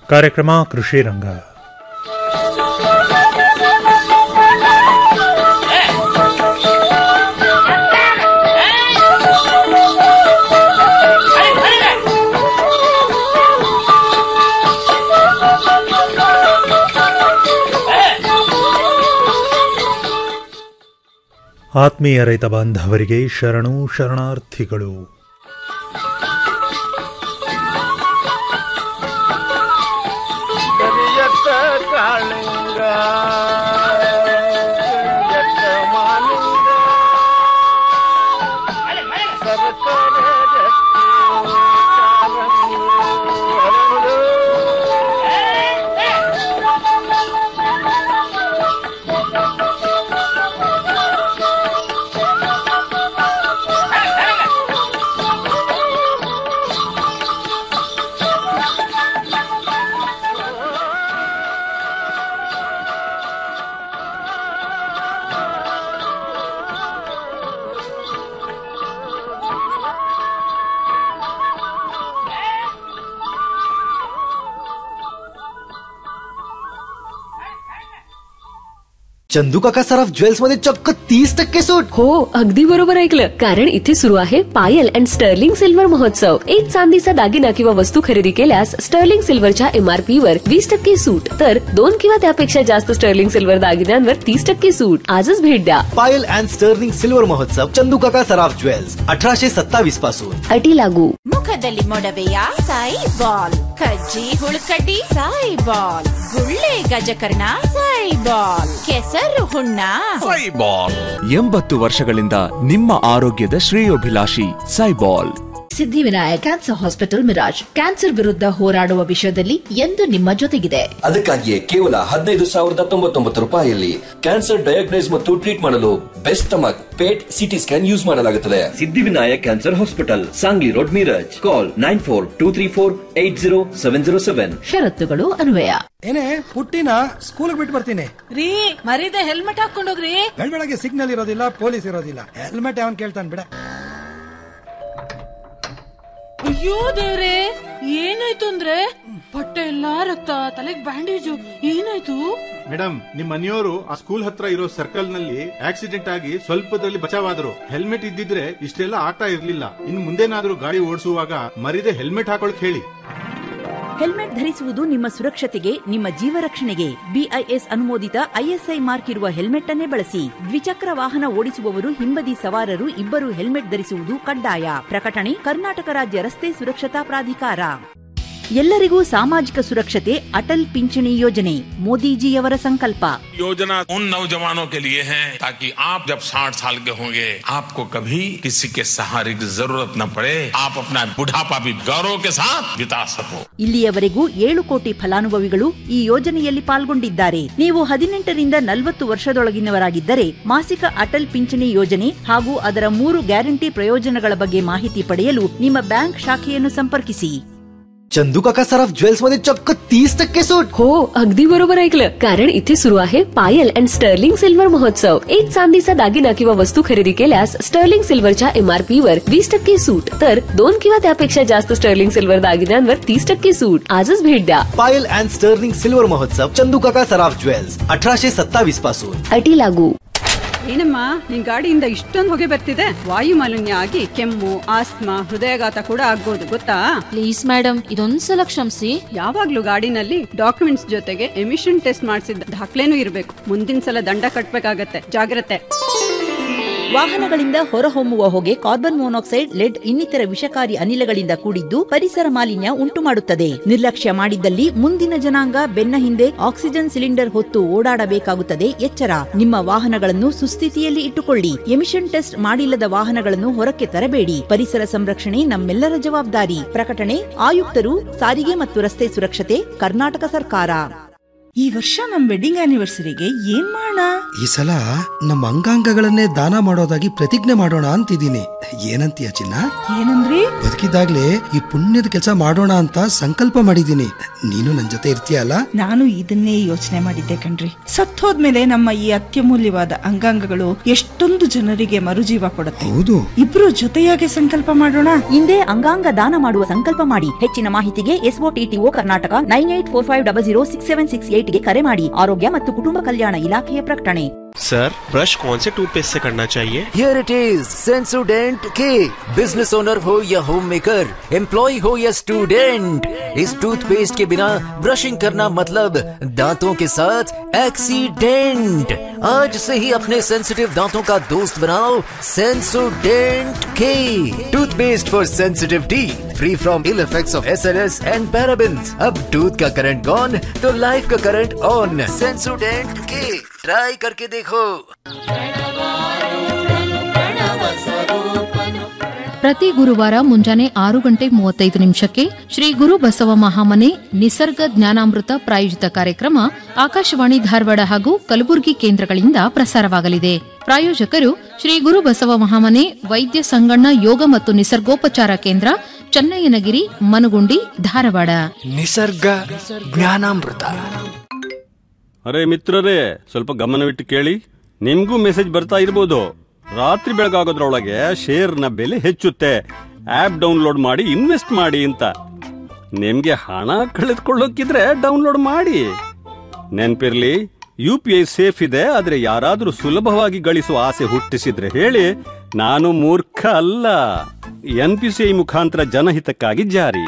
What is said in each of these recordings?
ಕಾರ್ಯಕ್ರಮ ಕೃಷಿ ರಂಗ ಆತ್ಮೀಯ ರೈತ ಬಾಂಧವರಿಗೆ ಶರಣು ಶರಣಾರ್ಥಿಗಳು ಕರಿಯತ್ತ ಕಾಳಿಂಗ ಕರಿಯತ್ತ ಮಾಲಿಂಗ ಸರಸರ ರತ್ನ ಕಾಲಂಗಿ ಹರಳು. चंदू काका सराफ ज्वेल्स मध्ये चक्क तीस टक्के सूट हो अगदी बरोबर ऐकलं कारण इथे सुरू आहे पायल अँड स्टर्लिंग सिल्वर महोत्सव एक चांदीचा दागिना किंवा वस्तू खरेदी केल्यास स्टर्लिंग सिल्वरच्या एमआरपी वर वीस टक्के सूट तर दोन किंवा त्यापेक्षा जास्त स्टर्लिंग सिल्वर दागिन्यांवर तीस टक्के सूट आजच भेट द्या पायल अँड स्टर्लिंग सिल्वर महोत्सव चंदू काका सराफ ज्वेल्स अठराशे सत्तावीस पासून अटी लागू ಮುಖದಲ್ಲಿ ಮೊಡವೆಯ ಸಾಯಿ ಬಾಲ್ ಕಜ್ಜಿ ಹುಳುಕಡ್ಡಿ ಸಾಯಿ ಬಾಲ್ ಗುಳ್ಳೆ ಗಜಕರ್ಣ ಸಾಯಿ ಬಾಲ್ ಕೆಸರು ಹುಣ್ಣ ಎಂಬತ್ತು ವರ್ಷಗಳಿಂದ ನಿಮ್ಮ ಆರೋಗ್ಯದ ಶ್ರೇಯೋಭಿಲಾಷಿ Saibal Siddhivinayak cancer hospital Miraj cancer ವಿರುದ್ಧ ಹೋರಾಡುವ ವಿಷಯದಲ್ಲಿ ಎಂದು ನಿಮ್ಮ ಜೊತೆಗಿದೆ ಅದಕ್ಕಾಗಿಯೇ ಕೇವಲ ಹದಿನೈದು ಸಾವಿರದ ತೊಂಬತ್ತೊಂಬತ್ತು ರೂಪಾಯಿಯಲ್ಲಿ ಕ್ಯಾನ್ಸರ್ ಡಯಾಗ್ನೈಸ್ ಮತ್ತು ಟ್ರೀಟ್ ಮಾಡಲು best stomach PET CT scan use ಮಾಡಲಾಗುತ್ತದೆ Siddhivinayak cancer hospital Sangli road Miraj call nine four two three four eight zero seven zero seven ಷರತ್ತುಗಳು ಅನ್ವಯ ಏನೇ ಪುಟ್ಟಿನ ಸ್ಕೂಲ್ ಬಿಟ್ಟು ಬರ್ತೀನಿ ರೀ ಮರೀದೆ ಹೆಲ್ಮೆಟ್ ಹಾಕೊಂಡೋಗ್ರಿ ಬೆಳಗ್ಗೆ ಸಿಗ್ನಲ್ ಇರೋದಿಲ್ಲ ಪೊಲೀಸ್ ಇರೋದಿಲ್ಲ ಹೆಲ್ಮೆಟ್ ಯಾವನ್ ಕೇಳ್ತಾನೆ ಬಿಡ ಅಯ್ಯೋ ದೇವ್ರೆ ಏನಾಯ್ತು ಅಂದ್ರೆ ಬಟ್ಟೆ ಎಲ್ಲಾ ರಕ್ತ ತಲೆಗ್ ಬ್ಯಾಂಡೇಜು ಏನಾಯ್ತು ಮೇಡಮ್ ನಿಮ್ ಮನೆಯವರು ಆ ಸ್ಕೂಲ್ ಹತ್ರ ಇರೋ ಸರ್ಕಲ್ ನಲ್ಲಿ ಆಕ್ಸಿಡೆಂಟ್ ಆಗಿ ಸ್ವಲ್ಪದಲ್ಲಿ ಬಚಾವಾದ್ರು ಹೆಲ್ಮೆಟ್ ಇದ್ದಿದ್ರೆ ಇಷ್ಟೆಲ್ಲ ಆಗ್ತಾ ಇರ್ಲಿಲ್ಲ ಇನ್ ಮುಂದೇನಾದ್ರೂ ಗಾಡಿ ಓಡಿಸುವಾಗ ಮರಿದೆ ಹೆಲ್ಮೆಟ್ ಹಾಕೊಳಕ್ ಹೇಳಿ ಹೆಲ್ಮೆಟ್ ಧರಿಸುವುದು ನಿಮ್ಮ ಸುರಕ್ಷತೆಗೆ ನಿಮ್ಮ ಜೀವ ರಕ್ಷಣೆಗೆ ಬಿಐಎಸ್ ಅನುಮೋದಿತ ಐಎಸ್ಐ ಮಾರ್ಕ್ ಇರುವ ಹೆಲ್ಮೆಟ್ ಅನ್ನೇ ಬಳಸಿ ದ್ವಿಚಕ್ರ ವಾಹನ ಓಡಿಸುವವರು ಹಿಂಬದಿ ಸವಾರರು ಇಬ್ಬರು ಹೆಲ್ಮೆಟ್ ಧರಿಸುವುದು ಕಡ್ಡಾಯ ಪ್ರಕಟಣೆ ಕರ್ನಾಟಕ ರಾಜ್ಯ ರಸ್ತೆ ಸುರಕ್ಷತಾ ಪ್ರಾಧಿಕಾರ ಎಲ್ಲರಿಗೂ ಸಾಮಾಜಿಕ ಸುರಕ್ಷತೆ ಅಟಲ್ ಪಿಂಚಣಿ ಯೋಜನೆ ಮೋದಿಜಿಯವರ ಸಂಕಲ್ಪ योजना उन नौजवानों के लिए है ताकि आप जब 60 साल के होंगे आपको कभी किसी के सहारे की जरूरत न पड़े आप अपना बुढ़ापा भी गौरव के साथ बिता सको ಇಲ್ಲಿಯವರೆಗೂ ಏಳು ಕೋಟಿ ಫಲಾನುಭವಿಗಳು ಈ ಯೋಜನೆಯಲ್ಲಿ ಪಾಲ್ಗೊಂಡಿದ್ದಾರೆ ನೀವು ಹದಿನೆಂಟರಿಂದ ನಲವತ್ತು ವರ್ಷದೊಳಗಿನವರಾಗಿದ್ದರೆ ಮಾಸಿಕ ಅಟಲ್ ಪಿಂಚಣಿ ಯೋಜನೆ ಹಾಗೂ ಅದರ ಮೂರು ಗ್ಯಾರಂಟಿ ಪ್ರಯೋಜನಗಳ ಬಗ್ಗೆ ಮಾಹಿತಿ ಪಡೆಯಲು ನಿಮ್ಮ ಬ್ಯಾಂಕ್ ಶಾಖೆಯನ್ನು ಸಂಪರ್ಕಿಸಿ चंदू काका सराफ ज्वेल्स मध्ये चक्क तीस टक्के सूट हो अगदी बरोबर ऐकलं कारण इथे सुरू आहे पायल अँड स्टर्लिंग सिल्वर महोत्सव एक चांदीचा दागिना किंवा वस्तू खरेदी केल्यास स्टर्लिंग सिल्वरच्या एमआरपी वर वीस टक्के सूट तर दोन किंवा त्यापेक्षा जास्त स्टर्लिंग सिल्वर दागिन्यांवर तीस टक्के सूट आजच भेट द्या पायल अँड स्टर्लिंग सिल्वर महोत्सव चंदू काका सराफ ज्वेल्स अठराशे सत्तावीस पासून अटी लागू ಏನಮ್ಮ ನಿನ್ ಗಾಡಿಯಿಂದ ಇಷ್ಟೊಂದು ಹೊಗೆ ಬರ್ತಿದೆ ವಾಯು ಮಾಲಿನ್ಯ ಆಗಿ ಕೆಮ್ಮು ಆಸ್ತಮಾ ಹೃದಯಾಘಾತ ಕೂಡ ಆಗ್ಬೋದು ಗೊತ್ತಾ ಪ್ಲೀಸ್ ಮೇಡಮ್ ಇದೊಂದ್ಸಲ ಕ್ಷಮಿಸಿ ಯಾವಾಗ್ಲೂ ಗಾಡಿನಲ್ಲಿ ಡಾಕ್ಯುಮೆಂಟ್ಸ್ ಜೊತೆಗೆ ಎಮಿಷನ್ ಟೆಸ್ಟ್ ಮಾಡಿಸಿದ ದಾಖಲೆನೂ ಇರಬೇಕು ಮುಂದಿನ ಸಲ ದಂಡ ಕಟ್ಬೇಕಾಗತ್ತೆ ಜಾಗ್ರತೆ ವಾಹನಗಳಿಂದ ಹೊರಹೊಮ್ಮುವ ಹೊಗೆ ಕಾರ್ಬನ್ ಮೊನಾಕ್ಸೈಡ್ ಲೆಡ್ ಇನ್ನಿತರ ವಿಷಕಾರಿ ಅನಿಲಗಳಿಂದ ಕೂಡಿದ್ದು ಪರಿಸರ ಮಾಲಿನ್ಯ ಉಂಟುಮಾಡುತ್ತದೆ ನಿರ್ಲಕ್ಷ್ಯ ಮಾಡಿದ್ದಲ್ಲಿ ಮುಂದಿನ ಜನಾಂಗ ಬೆನ್ನ ಹಿಂದೆ ಆಕ್ಸಿಜನ್ ಸಿಲಿಂಡರ್ ಹೊತ್ತು ಓಡಾಡಬೇಕಾಗುತ್ತದೆ ಎಚ್ಚರ ನಿಮ್ಮ ವಾಹನಗಳನ್ನು ಸುಸ್ಥಿತಿಯಲ್ಲಿ ಇಟ್ಟುಕೊಳ್ಳಿ ಎಮಿಷನ್ ಟೆಸ್ಟ್ ಮಾಡಿಲ್ಲದ ವಾಹನಗಳನ್ನು ಹೊರಕ್ಕೆ ತರಬೇಡಿ ಪರಿಸರ ಸಂರಕ್ಷಣೆ ನಮ್ಮೆಲ್ಲರ ಜವಾಬ್ದಾರಿ ಪ್ರಕಟಣೆ ಆಯುಕ್ತರು ಸಾರಿಗೆ ಮತ್ತು ರಸ್ತೆ ಸುರಕ್ಷತೆ ಕರ್ನಾಟಕ ಸರ್ಕಾರ ಈ ವರ್ಷ ನಮ್ ವೆಡ್ಡಿಂಗ್ ಆನಿವರ್ಸರಿಗೆ ಏನ್ ಮಾಡೋಣ ಈ ಸಲ ನಮ್ಮ ಅಂಗಾಂಗಗಳನ್ನೇ ದಾನ ಮಾಡೋದಾಗಿ ಪ್ರತಿಜ್ಞೆ ಮಾಡೋಣ ಅಂತಿದ್ದೀನಿ ಏನಂತೀಯ ಚಿನ್ನ ಏನಂದ್ರಿ ಬದುಕಿದಾಗ್ಲೇ ಈ ಪುಣ್ಯದ ಕೆಲಸ ಮಾಡೋಣ ಅಂತ ಸಂಕಲ್ಪ ಮಾಡಿದ್ದೀನಿ ನೀನು ನನ್ ಜೊತೆ ಇರ್ತೀಯಲ್ಲ ನಾನು ಇದನ್ನೇ ಯೋಚನೆ ಮಾಡಿದ್ದೆ ಕಣ್ರಿ ಸತ್ತೋದ್ಮೇಲೆ ನಮ್ಮ ಈ ಅತ್ಯಮೂಲ್ಯವಾದ ಅಂಗಾಂಗಗಳು ಎಷ್ಟೊಂದು ಜನರಿಗೆ ಮರುಜೀವ ಕೊಡುತ್ತೆ ಹೌದು ಇಬ್ರು ಜೊತೆಯಾಗಿ ಸಂಕಲ್ಪ ಮಾಡೋಣ ಹಿಂದೆ ಅಂಗಾಂಗ ದಾನ ಮಾಡುವ ಸಂಕಲ್ಪ ಮಾಡಿ ಹೆಚ್ಚಿನ ಮಾಹಿತಿಗೆ SOTTO Karnataka nine eight four five double zero six seven six ಏಟ್ಗೆ ಕರೆ ಮಾಡಿ ಆರೋಗ್ಯ ಮತ್ತು ಕುಟುಂಬ ಕಲ್ಯಾಣ ಇಲಾಖೆಯ ಪ್ರಕಟಣೆ सर ब्रश कौन से टूथपेस्ट से करना चाहिए हियर इट इज सेंसोडेंट के बिजनेस ओनर हो या होम मेकर एम्प्लॉय हो या स्टूडेंट इस टूथपेस्ट के बिना ब्रशिंग करना मतलब दांतों के साथ एक्सीडेंट आज से ही अपने सेंसिटिव दांतों का दोस्त बनाओ सेंसोडेंट के toothpaste for sensitive teeth free from ill effects of SLS and parabens अब टूथ का करंट गॉन तो लाइफ का करंट ऑन सेंसोडेंट के ट्राई करके देखो ಪ್ರತಿ ಗುರುವಾರ ಮುಂಜಾನೆ ಆರು ಗಂಟೆ ಮೂವತ್ತೈದು ನಿಮಿಷಕ್ಕೆ ಶ್ರೀ ಗುರು ಬಸವ ಮಹಾಮನೆ ನಿಸರ್ಗ ಜ್ಞಾನಾಮೃತ ಪ್ರಾಯೋಜಿತ ಕಾರ್ಯಕ್ರಮ ಆಕಾಶವಾಣಿ ಧಾರವಾಡ ಹಾಗೂ ಕಲಬುರಗಿ ಕೇಂದ್ರಗಳಿಂದ ಪ್ರಸಾರವಾಗಲಿದೆ ಪ್ರಾಯೋಜಕರು ಶ್ರೀ ಗುರು ಬಸವ ಮಹಾಮನೆ ವೈದ್ಯ ಸಂಗಣ್ಣ ಯೋಗ ಮತ್ತು ನಿಸರ್ಗೋಪಚಾರ ಕೇಂದ್ರ ಚನ್ನಯ್ಯನಗಿರಿ ಮನಗುಂಡಿ ಧಾರವಾಡ ನಿಸರ್ಗ ಜ್ಞಾನಾಮೃತ ಅರೆ ಮಿತ್ರರೇ ಸ್ವಲ್ಪ ಗಮನವಿಟ್ಟು ಕೇಳಿ ನಿಮ್ಗೂ ಮೆಸೇಜ್ ಬರ್ತಾ ಇರ್ಬೋದು ರಾತ್ರಿ ಬೆಳಗಾಗೋದ್ರೊಳಗೆ ಶೇರ್ನ ಬೆಲೆ ಹೆಚ್ಚುತ್ತೆ ಆಪ್ ಡೌನ್ಲೋಡ್ ಮಾಡಿ ಇನ್ವೆಸ್ಟ್ ಮಾಡಿ ಅಂತ ನಿಮ್ಗೆ ಹಣ ಕಳೆದುಕೊಳ್ಳೋಕಿದ್ರೆ ಡೌನ್ಲೋಡ್ ಮಾಡಿ ನೆನ್ಪಿರ್ಲಿ ಯು ಪಿ ಐ ಸೇಫ್ ಇದೆ ಆದ್ರೆ ಯಾರಾದ್ರೂ ಸುಲಭವಾಗಿ ಗಳಿಸುವ ಆಸೆ ಹುಟ್ಟಿಸಿದ್ರೆ ಹೇಳಿ ನಾನು ಮೂರ್ಖ ಅಲ್ಲ ಎನ್ ಪಿ ಸಿ ಐ ಮುಖಾಂತರ ಜನಹಿತಕ್ಕಾಗಿ ಜಾರಿ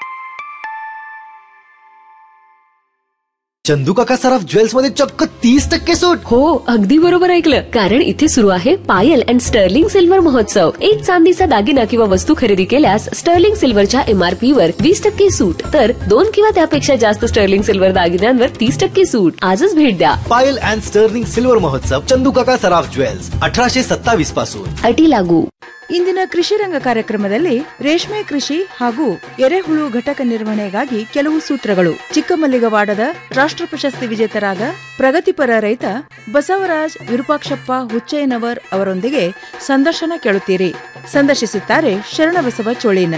चंदू काका सराफ ज्वेल्स मध्ये चक्क तीस टक्के सूट हो अगदी बरोबर ऐकलं कारण इथे सुरू आहे पायल अँड स्टर्लिंग सिल्वर महोत्सव एक चांदीचा दागिना किंवा वस्तू खरेदी केल्यास स्टर्लिंग सिल्वरच्या एमआरपी वर वीस टक्के सूट तर दोन किंवा त्यापेक्षा जास्त स्टर्लिंग सिल्वर दागिन्यांवर तीस टक्के सूट आजच भेट द्या पायल अँड स्टर्लिंग सिल्वर महोत्सव चंदू काका सराफ ज्वेल्स अठराशे सत्तावीस पासून अटी लागू ಇಂದಿನ ಕೃಷಿ ರಂಗ ಕಾರ್ಯಕ್ರಮದಲ್ಲಿ ರೇಷ್ಮೆ ಕೃಷಿ ಹಾಗೂ ಎರೆಹುಳು ಘಟಕ ನಿರ್ವಹಣೆಗಾಗಿ ಕೆಲವು ಸೂತ್ರಗಳು ಚಿಕ್ಕಮಲ್ಲಿಗವಾಡದ ರಾಷ್ಟ್ರ ಪ್ರಶಸ್ತಿ ವಿಜೇತರಾದ ಪ್ರಗತಿಪರ ರೈತ ಬಸವರಾಜ್ ವಿರೂಪಾಕ್ಷಪ್ಪ ಹುಚ್ಚಯ್ಯನವರ್ ಅವರೊಂದಿಗೆ ಸಂದರ್ಶನ ಕೇಳುತ್ತೀರಿ ಸಂದರ್ಶಿಸುತ್ತಾರೆ ಶರಣಬಸವ ಚೋಳಿನ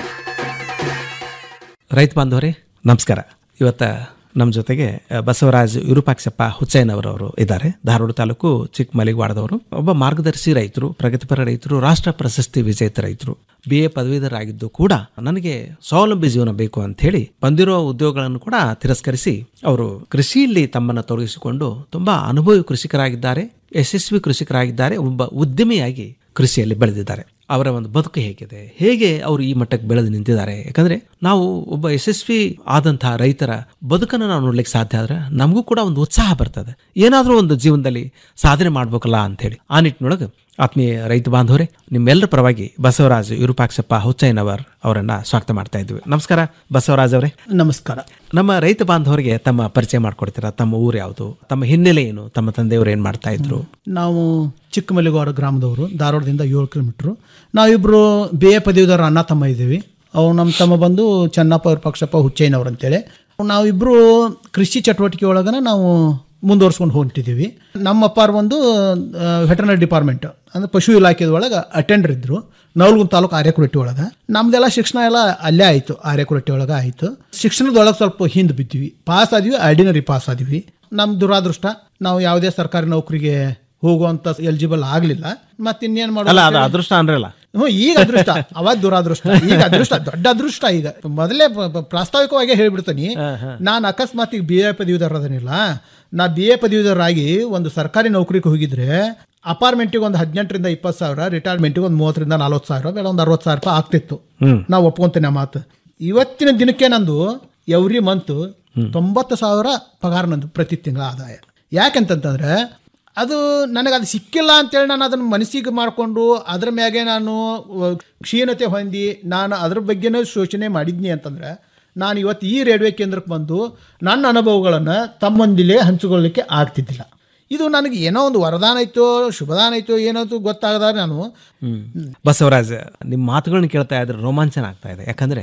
ರೈತ ಬಾಂಧವರೇ ನಮಸ್ಕಾರ ಇವತ್ತ ನಮ್ಮ ಜೊತೆಗೆ ಅ, ಬಸವರಾಜ್ ವಿರೂಪಾಕ್ಷಪ್ಪ ಹುಚ್ಚಯ್ಯನವರವರು ಇದ್ದಾರೆ ಧಾರವಾಡ ತಾಲೂಕು ಚಿಕ್ಕಮಲಿಗವಾಡದವರು ಒಬ್ಬ ಮಾರ್ಗದರ್ಶಿ ರೈತರು ಪ್ರಗತಿಪರ ರೈತರು ರಾಷ್ಟ್ರ ಪ್ರಶಸ್ತಿ ವಿಜೇತ ರೈತರು ಬಿ ಎ ಪದವೀಧರಾಗಿದ್ದು ಕೂಡ ನನಗೆ ಸ್ವಾವಲಂಬಿ ಜೀವನ ಬೇಕು ಅಂತ ಹೇಳಿ ಬಂದಿರೋ ಉದ್ಯೋಗಗಳನ್ನು ಕೂಡ ತಿರಸ್ಕರಿಸಿ ಅವರು ಕೃಷಿಯಲ್ಲಿ ತಮ್ಮನ್ನು ತೊಡಗಿಸಿಕೊಂಡು ತುಂಬಾ ಅನುಭವಿ ಕೃಷಿಕರಾಗಿದ್ದಾರೆ ಯಶಸ್ವಿ ಕೃಷಿಕರಾಗಿದ್ದಾರೆ ಒಬ್ಬ ಉದ್ಯಮಿಯಾಗಿ ಕೃಷಿಯಲ್ಲಿ ಬೆಳೆದಿದ್ದಾರೆ ಅವರ ಒಂದು ಬದುಕು ಹೇಗಿದೆ ಹೇಗೆ ಅವರು ಈ ಮಟ್ಟಕ್ಕೆ ಬೆಳೆದು ನಿಂತಿದ್ದಾರೆ ಯಾಕಂದ್ರೆ ನಾವು ಒಬ್ಬ ಯಶಸ್ವಿ ಆದಂತಹ ರೈತರ ಬದುಕನ್ನು ನಾವು ನೋಡ್ಲಿಕ್ಕೆ ಸಾಧ್ಯ ಆದ್ರೆ ನಮಗೂ ಕೂಡ ಒಂದು ಉತ್ಸಾಹ ಬರ್ತದೆ ಏನಾದರೂ ಒಂದು ಜೀವನದಲ್ಲಿ ಸಾಧನೆ ಮಾಡ್ಬೇಕಲ್ಲ ಅಂತ ಹೇಳಿ ಆ ನಿಟ್ಟಿನೊಳಗೆ ಆತ್ಮೀಯ ರೈತ ಬಾಂಧವರೇ ನಿಮ್ಮೆಲ್ಲರ ಪರವಾಗಿ ಬಸವರಾಜ್ ವಿರೂಪಾಕ್ಷಪ್ಪ ಹುಚ್ಚಯ್ಯನವರ್ ಅವರನ್ನ ಸ್ವಾಗತ ಮಾಡ್ತಾ ಇದ್ವಿ ನಮಸ್ಕಾರ ಬಸವರಾಜ್ ಅವರೇ ನಮಸ್ಕಾರ ನಮ್ಮ ರೈತ ಬಾಂಧವರಿಗೆ ತಮ್ಮ ಪರಿಚಯ ಮಾಡ್ಕೊಡ್ತೀರಾ ತಮ್ಮ ಊರು ಯಾವುದು ತಮ್ಮ ಹಿನ್ನೆಲೆ ಏನು ತಮ್ಮ ತಂದೆಯವರು ಏನ್ ಮಾಡ್ತಾ ಇದ್ರು ನಾವು ಚಿಕ್ಕಮಲ್ಲಿಗೌಡ ಗ್ರಾಮದವರು ಧಾರವಾಡದಿಂದ ಏಳು ಕಿಲೋಮೀಟ್ರು ನಾವಿಬ್ಬರು ಬಿ ಎ ಪದವೀಧರ ಅಣ್ಣ ತಮ್ಮ ಇದ್ದೀವಿ ಅವು ನಮ್ಮ ತಮ್ಮ ಬಂದು ಚೆನ್ನಪ್ಪ ವಿರೂಪಾಕ್ಷಪ್ಪ ಹುಚ್ಚಯ್ಯನವ್ರು ಅಂತೇಳಿ ನಾವಿಬ್ಬರು ಕೃಷಿ ಚಟುವಟಿಕೆ ಒಳಗನ ನಾವು ಮುಂದುವರ್ಸ್ಕೊಂಡು ಹೊಂಟಿದ್ದೀವಿ ನಮ್ಮ ಅಪ್ಪಾರು ಒಂದು ವೆಟರ್ನರಿ ಡಿಪಾರ್ಟ್ಮೆಂಟ್ ಅಂದ್ರೆ ಪಶು ಇಲಾಖೆದ ಒಳಗೆ ಅಟೆಂಡರ್ ಇದ್ರು ನವಲ್ಗುಂದ್ ತಾಲೂಕು ಆರ್ಯಕುರಟ್ಟಿ ಒಳಗೆ ನಮ್ದೆಲ್ಲ ಶಿಕ್ಷಣ ಎಲ್ಲ ಅಲ್ಲೇ ಆಯಿತು ಆರ್ಯಕುರಟ್ಟಿ ಒಳಗೆ ಆಯಿತು ಶಿಕ್ಷಣದೊಳಗೆ ಸ್ವಲ್ಪ ಹಿಂದೆ ಬಿದ್ದಿವಿ ಪಾಸ್ ಆದ್ವಿ ಆರ್ಡಿನರಿ ಪಾಸ್ ಆದ್ವಿ ನಮ್ಮ ದುರಾದೃಷ್ಟ ನಾವು ಯಾವುದೇ ಸರ್ಕಾರಿ ನೌಕರಿಗೆ ಹೋಗುವಂತ ಎಲಿಜಿಬಲ್ ಆಗ್ಲಿಲ್ಲ ಮತ್ತೆ ಇನ್ನೇನ್ ಅಲ್ಲ ಅದು ಮಾಡೋದು ಅದೃಷ್ಟ ಅನ್ರಲ್ಲ ಹ್ಞೂ ಈಗ ಅದೃಷ್ಟ ಅವಾಗ ದುರಾದೃಷ್ಟ ಈಗ ಅದೃಷ್ಟ ದೊಡ್ಡ ಅದೃಷ್ಟ ಈಗ ಮೊದಲೇ ಪ- ಪ- ಪ್ರಾಸ್ತಾವಿಕವಾಗಿ ಹೇಳ್ಬಿಡ್ತೀನಿ ನಾನು ಅಕಸ್ಮಾತ್ ಈಗ ಬಿ ಎ ಪದವೀಧರ ಅದನ್ನಿಲ್ಲ ನಾ ಬಿ ಎ ಪದವೀಧರಾಗಿ ಒಂದು ಸರ್ಕಾರಿ ನೌಕರಿಗೆ ಹೋಗಿದ್ರೆ ಅಪಾರ್ಟ್ಮೆಂಟಿಗೆ ಒಂದು ಹದಿನೆಂಟರಿಂದ ಇಪ್ಪತ್ತು ಸಾವಿರ ರಿಟೈರ್ಮೆಂಟಿಗೆ ಒಂದು ಮೂವತ್ತರಿಂದ ನಲ್ವತ್ತು ಸಾವಿರ ಬೇಡ ಒಂದು ಅರವತ್ತು ಸಾವಿರ ರೂಪಾಯಿ ಆಗ್ತಿತ್ತು ಹ್ಮ್. ನಾವು ಒಪ್ಕೊಂತೇನೆ ಆ ಮಾತು ಇವತ್ತಿನ ದಿನಕ್ಕೆ ನಂದು ಎವ್ರಿ ಮಂತ್ ತೊಂಬತ್ತು ಸಾವಿರ ಪಗಾರ ನಂದು ಪ್ರತಿ ತಿಂಗಳ ಆದಾಯ ಯಾಕೆಂತಂತಂದ್ರೆ ಅದು ನನಗೆ ಅದು ಸಿಕ್ಕಿಲ್ಲ ಅಂತೇಳಿ ನಾನು ಅದನ್ನು ಮನಸ್ಸಿಗೆ ಮಾಡಿಕೊಂಡು ಅದ್ರ ಮ್ಯಾಗೆ ನಾನು ಅಹ್, ಕ್ಷೀಣತೆ ಹೊಂದಿ ನಾನು ಅದ್ರ ಬಗ್ಗೆನೂ ಶೋಚನೆ ಮಾಡಿದ್ನಿ ಅಂತಂದ್ರೆ ನಾನು ಇವತ್ತು ಈ ರೇಡಿಯೋ ಕೇಂದ್ರಕ್ಕೆ ಬಂದು ನನ್ನ ಅನುಭವಗಳನ್ನು ತಮ್ಮೊಂದಿಲೇ ಹಂಚಿಕೊಳ್ಳಿಕ್ಕೆ ಆಗ್ತಿದ್ದಿಲ್ಲ ಇದು ನನಗೆ ಏನೋ ಒಂದು ವರದಾನ ಐತೋ ಶುಭದಾನ ಐತೋ ಏನೋ ಗೊತ್ತಾಗದ ನಾನು ಬಸವರಾಜ್ ನಿಮ್ಮ ಮಾತುಗಳನ್ನ ಕೇಳ್ತಾ ಇದ್ರೆ ರೋಮಾಂಚನ ಆಗ್ತಾ ಇದೆ ಯಾಕಂದ್ರೆ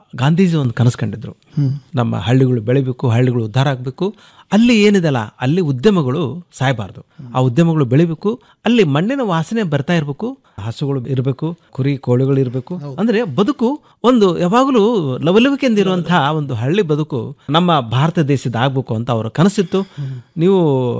ಗಾಂಧೀಜಿ ಒಂದು ಕನಸು ಕಂಡಿದ್ರು ಹ್ಮ್. ನಮ್ಮ ಹಳ್ಳಿಗಳು ಬೆಳಿಬೇಕು ಹಳ್ಳಿಗಳು ಉದ್ಧಾರ ಆಗಬೇಕು ಅಲ್ಲಿ ಏನಿದೆಲ್ಲ ಅಲ್ಲಿ ಉದ್ಯಮಗಳು ಸಾಯಬಾರ್ದು ಆ ಉದ್ಯಮಗಳು ಬೆಳಿಬೇಕು ಅಲ್ಲಿ ಮಣ್ಣಿನ ವಾಸನೆ ಬರ್ತಾ ಇರಬೇಕು ಹಸುಗಳು ಇರಬೇಕು ಕುರಿ ಕೋಳಿಗಳು ಇರಬೇಕು ಅಂದ್ರೆ ಬದುಕು ಒಂದು ಯಾವಾಗಲೂ ಲವಲವಿಕೆಯಿಂದ ಇರುವಂತಹ ಒಂದು ಹಳ್ಳಿ ಬದುಕು ನಮ್ಮ ಭಾರತ ದೇಶದ ಆಗ್ಬೇಕು ಅಂತ ಅವರ ಕನಸಿತ್ತು ನೀವು